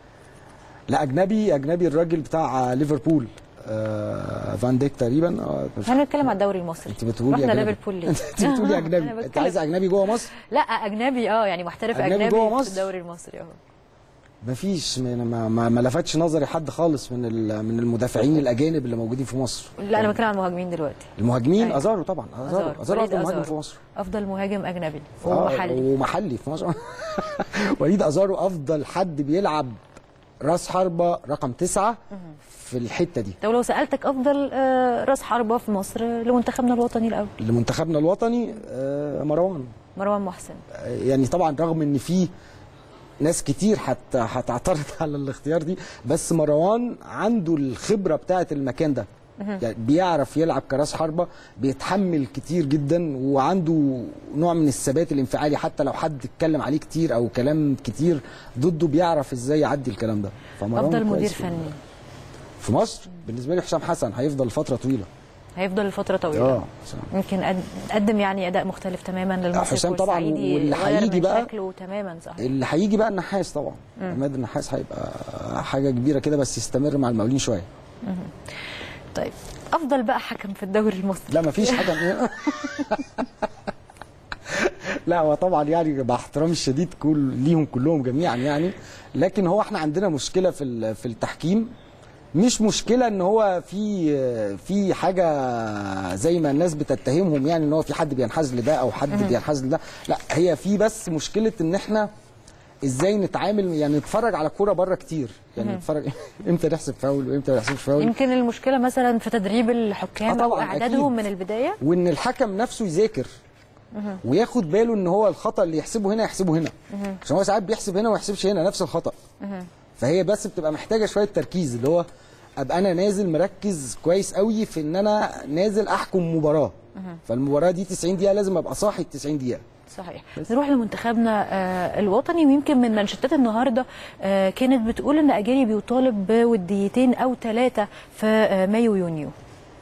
لا اجنبي اجنبي الراجل بتاع ليفربول آه فان ديك تقريبا آه مش- احنا بنتكلم على الدوري المصري انت بتقولي رحنا أجنبي. ليفربول ليه؟ انت بتقولي أنا اجنبي انت بتكلم- عايز اجنبي جوه مصر لا اجنبي اه يعني محترف أجنبي اجنبي, جوه في مصر؟ الدوري المصري اه مفيش ما, ما, ما, ما لفتش نظري حد خالص من ال- من المدافعين الاجانب اللي موجودين في مصر لا انا بتكلم عن المهاجمين دلوقتي المهاجمين أيوة. ازارو طبعا ازارو ازارو وليد افضل مهاجم أزارو. في مصر افضل مهاجم اجنبي آه، ومحلي ومحلي في مصر وليد ازارو افضل حد بيلعب راس حربه رقم تسعة في الحته دي طب لو سالتك افضل آه، راس حربه في مصر لمنتخبنا الوطني الاول لمنتخبنا الوطني آه، مروان مروان محسن آه، يعني طبعا رغم ان في ناس كتير هت هتعترض على الاختيار دي بس مروان عنده الخبره بتاعه المكان ده يعني بيعرف يلعب كراس حربه بيتحمل كتير جدا وعنده نوع من الثبات الانفعالي حتى لو حد اتكلم عليه كتير او كلام كتير ضده بيعرف ازاي يعدي الكلام ده فمروان افضل كويس مدير في- فني في مصر بالنسبه لي حسام حسن هيفضل فتره طويله هيفضل لفتره طويله اه يمكن قد- قدم يعني اداء مختلف تماما للمصري حسام طبعاً، والصعيدي واللي غير هيجي من بقى- شكله تماما صحيح اللي هيجي بقى النحاس طبعا عماد النحاس هيبقى حاجه كبيره كده بس يستمر مع المقاولين شويه طيب افضل بقى حكم في الدوري المصري لا مفيش حاجه لا هو طبعا يعني مع احترامي الشديد كل ليهم كلهم جميعا يعني لكن هو احنا عندنا مشكله في ال- في التحكيم مش مشكله ان هو في في حاجه زي ما الناس بتتهمهم يعني ان هو في حد بينحاز لده او حد بينحاز لده لا هي في بس مشكله ان احنا ازاي نتعامل يعني نتفرج على كوره بره كتير يعني نتفرج امتى نحسب فاول وامتى ما نحسبش فاول يمكن المشكله مثلا في تدريب الحكام آه او طبعاً، اعدادهم أكيد. من البدايه وان الحكم نفسه يذاكر وياخد باله ان هو الخطا اللي يحسبه هنا يحسبه هنا عشان هو ساعات بيحسب هنا وما يحسبش هنا نفس الخطا فهي بس بتبقى محتاجه شويه تركيز اللي هو ابقى انا نازل مركز كويس قوي في ان انا نازل احكم مباراه فالمباراه دي 90 دقيقه لازم ابقى صاحي ال 90 دقيقه صحيح نروح لمنتخبنا آه، الوطني ويمكن من منشطات النهارده آه، كانت بتقول ان اجاري بيطالب بوديتين او ثلاثه في آه، مايو يونيو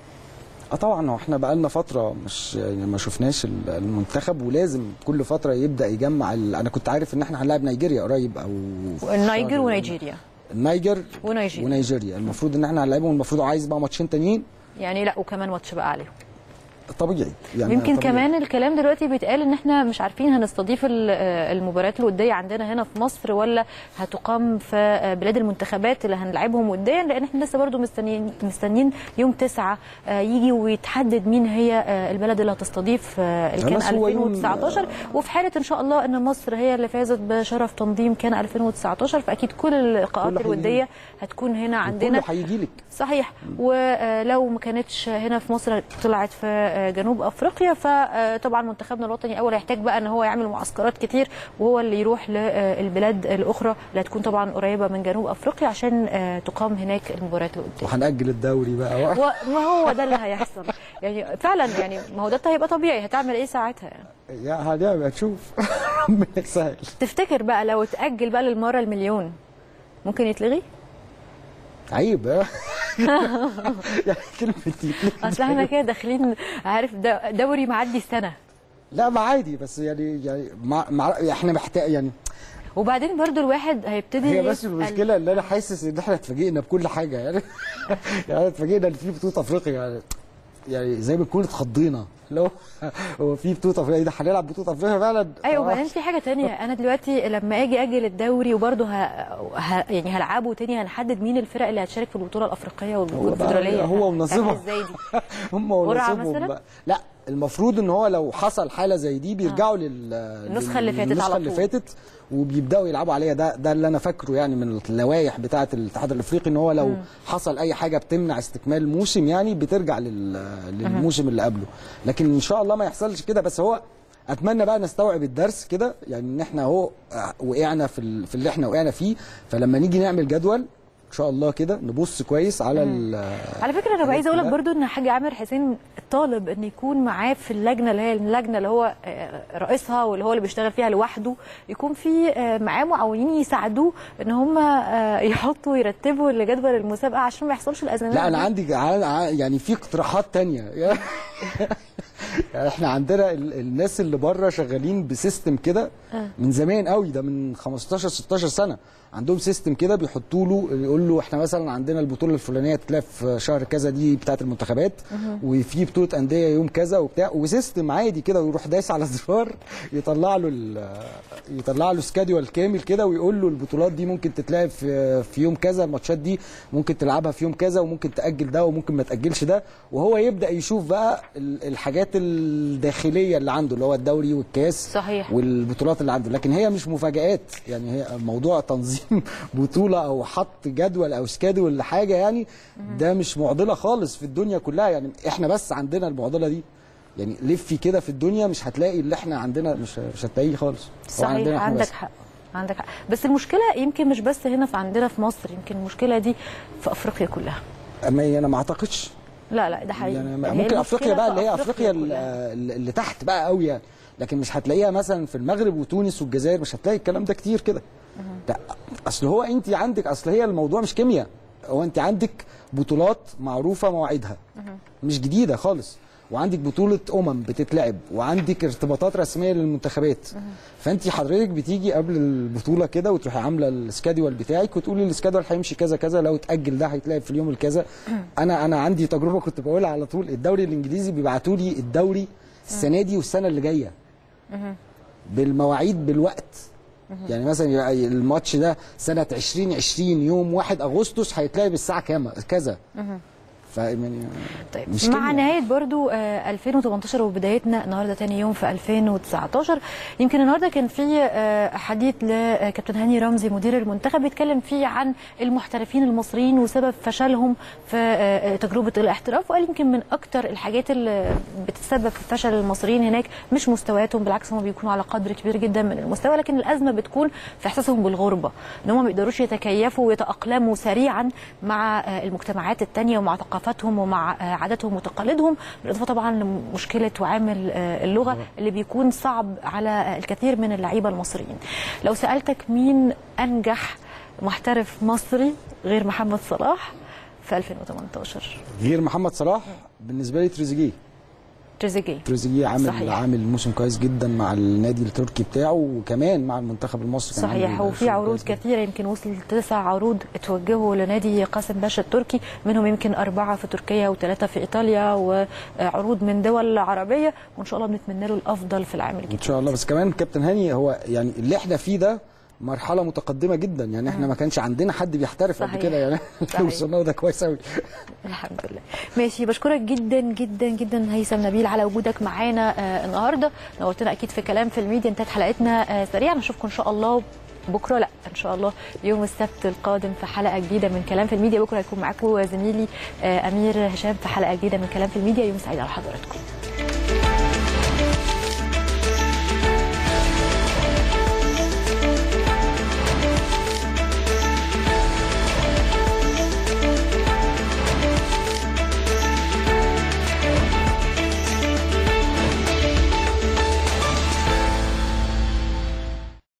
اه طبعا هو احنا بقالنا فتره مش يعني ما شفناش ال- المنتخب ولازم كل فتره يبدا يجمع ال... انا كنت عارف ان احنا هنلاعب نيجيريا قريب او في النيجر شهر- ونيجيريا النيجر ونيجيريا. ونيجيريا المفروض ان احنا هنلاعبهم المفروض عايز بقى ماتشين تانيين يعني لا وكمان ماتش بقى عليهم طبيعي يعني يمكن طبيعي. كمان الكلام دلوقتي بيتقال ان احنا مش عارفين هنستضيف ال- آه، المباريات الوديه عندنا هنا في مصر ولا هتقام في آه، بلاد المنتخبات اللي هنلعبهم وديا لان احنا لسه برضو مستنيين مستنيين يوم تسعة آه، يجي ويتحدد مين هي آه، البلد اللي هتستضيف آه، الكان خلاص هو يوم- 2019 وفي حاله ان شاء الله ان مصر هي اللي فازت بشرف تنظيم كان 2019 فاكيد كل اللقاءات كله هيجي. الوديه هتكون هنا عندنا كله هيجي لك صحيح ولو ما كانتش هنا في مصر طلعت في جنوب افريقيا فطبعا منتخبنا الوطني اول هيحتاج بقى ان هو يعمل معسكرات كتير وهو اللي يروح للبلاد الاخرى اللي هتكون طبعا قريبه من جنوب افريقيا عشان تقام هناك المباريات الوديه وهنأجل الدوري بقى وما هو ده اللي هيحصل يعني فعلا يعني ما هو ده هيبقى طبيعي هتعمل ايه ساعتها يعني يا هنعمل هتشوف ربنا يسهل تفتكر بقى لو اتاجل بقى للمره المليون ممكن يتلغي عيب ها؟ يعني كلمة دي اصل احنا كده داخلين عارف د- دوري معدي السنه لا ما عادي بس يعني يعني مع مع احنا محتاج يعني وبعدين برضو الواحد هيبتدي هي بس يسأل- المشكله ان انا حاسس ان احنا اتفاجئنا بكل حاجه يعني يعني اتفاجئنا ان في بطوله افريقيا يعني يعني زي ما نكون اتخضينا لو هو في بطوله افريقيا إيه ده هنلعب بطوله افريقيا فعلا ايوه آه. وبعدين في حاجه تانية انا دلوقتي لما اجي اجل الدوري وبرضه ه... ه... يعني هلعبه تاني هنحدد مين الفرق اللي هتشارك في البطوله الافريقيه هو بقى- والكونفدراليه هو ونصيبها. هتعمل ازاي دي هم قرعة ونصيبهم مثلاً؟ بقى لا المفروض ان هو لو حصل حاله زي دي بيرجعوا لل النسخة اللي فاتت للنسخة على اللي طول. فاتت وبيبداوا يلعبوا عليها ده ده اللي انا فاكره يعني من اللوائح بتاعه الاتحاد الافريقي ان هو لو حصل اي حاجه بتمنع استكمال الموسم يعني بترجع لل للموسم اللي قبله لكن ان شاء الله ما يحصلش كده بس هو اتمنى بقى نستوعب الدرس كده يعني ان احنا اهو وقعنا في ال- في اللي احنا وقعنا فيه فلما نيجي نعمل جدول ان شاء الله كده نبص كويس على ال- على فكره انا عايزه اقول لك لا. برضو ان حاج عامر حسين طالب ان يكون معاه في اللجنه اللي هي اللجنه اللي هو آه، رئيسها واللي هو اللي بيشتغل فيها لوحده يكون في آه، معاه معاونين يساعدوه ان هم آه، يحطوا يرتبوا لجدول المسابقه عشان ما يحصلش الازمات لا انا دي. عندي ع- ع- يعني في اقتراحات تانية يعني احنا عندنا ال- الناس اللي بره شغالين بسيستم كده من زمان قوي ده من 15 16 سنه عندهم سيستم كده بيحطوا له يقول له احنا مثلا عندنا البطوله الفلانيه تتلعب في شهر كذا دي بتاعه المنتخبات وفي بطوله انديه يوم كذا وبتاع وسيستم عادي كده ويروح دايس على زرار يطلع له ال- يطلع له سكادول كامل كده ويقول له البطولات دي ممكن تتلعب في في يوم كذا الماتشات دي ممكن تلعبها في يوم كذا وممكن تاجل ده وممكن ما تاجلش ده وهو يبدا يشوف بقى ال- الحاجات الداخليه اللي عنده اللي هو الدوري والكاس صحيح. والبطولات اللي عنده لكن هي مش مفاجآت يعني هي موضوع تنظيم بطولة أو حط جدول أو سكادول لحاجة يعني ده مش معضلة خالص في الدنيا كلها يعني إحنا بس عندنا المعضلة دي يعني لفي كده في الدنيا مش هتلاقي اللي إحنا عندنا مش مش هتلاقيه خالص هو صحيح عندنا إحنا عندك بس. حق عندك حق بس المشكله يمكن مش بس هنا في عندنا في مصر يمكن المشكله دي في افريقيا كلها أما أنا ما أعتقدش لا لا ده حقيقي يعني هي ممكن المشكلة افريقيا بقى في اللي هي افريقيا كلها. اللي اللي تحت بقى قوي يعني لكن مش هتلاقيها مثلا في المغرب وتونس والجزائر مش هتلاقي الكلام ده كتير كده لا اصل هو انت عندك اصل هي الموضوع مش كيمياء هو انت عندك بطولات معروفه مواعيدها مش جديده خالص وعندك بطوله امم بتتلعب وعندك ارتباطات رسميه للمنتخبات فانت حضرتك بتيجي قبل البطوله كده وتروحي عامله السكادول بتاعك وتقولي السكادول هيمشي كذا كذا لو اتاجل ده هيتلعب في اليوم الكذا انا انا عندي تجربه كنت بقولها على طول الدوري الانجليزي بيبعتوا لي الدوري السنه دي والسنه اللي جايه بالمواعيد بالوقت يعني مثلا يبقى الماتش ده سنه 2020 يوم 1 اغسطس هيتلعب الساعه كام كذا ف يعني طيب مش مع كده. نهايه برضو آه، 2018 وبدايتنا النهارده تاني يوم في 2019 يمكن النهارده كان في آه، حديث لكابتن هاني رمزي مدير المنتخب بيتكلم فيه عن المحترفين المصريين وسبب فشلهم في آه، تجربه الاحتراف وقال يمكن من اكتر الحاجات اللي بتتسبب في فشل المصريين هناك مش مستوياتهم بالعكس هم بيكونوا على قدر كبير جدا من المستوى لكن الازمه بتكون في احساسهم بالغربه ان هم ما بيقدروش يتكيفوا ويتاقلموا سريعا مع آه، المجتمعات التانية ومع ثقافتهم ومع آه، عاداتهم وتقاليدهم بالاضافه طبعا لمشكله وعامل آه، اللغه اللي بيكون صعب على آه، الكثير من اللعيبه المصريين لو سالتك مين انجح محترف مصري غير محمد صلاح في 2018 غير محمد صلاح بالنسبه لي تريزيجيه تريزيجيه تريزيجيه عامل صحيح. عامل موسم كويس جدا مع النادي التركي بتاعه وكمان مع المنتخب المصري كان صحيح عامل وفي شغل عروض كويس جداً. كثيره يمكن وصل تسع عروض اتوجهوا لنادي قاسم باشا التركي منهم يمكن اربعه في تركيا وثلاثه في ايطاليا وعروض من دول عربيه وان شاء الله بنتمنى له الافضل في العام الجديد ان شاء الله بس كمان كابتن هاني هو يعني اللي احنا فيه ده مرحله متقدمه جدا يعني احنا ما كانش عندنا حد بيحترف قبل صحيح. كده يعني صحيح. اللي وصلنا له ده كويس قوي الحمد لله ماشي بشكرك جدا جدا جدا هيثم نبيل على وجودك معانا آه النهارده نورتنا اكيد في كلام في الميديا انتهت حلقتنا آه سريعا نشوفكم ان شاء الله بكره لا ان شاء الله يوم السبت القادم في حلقه جديده من كلام في الميديا بكره هيكون معاكم زميلي آه امير هشام في حلقه جديده من كلام في الميديا يوم سعيد على حضراتكم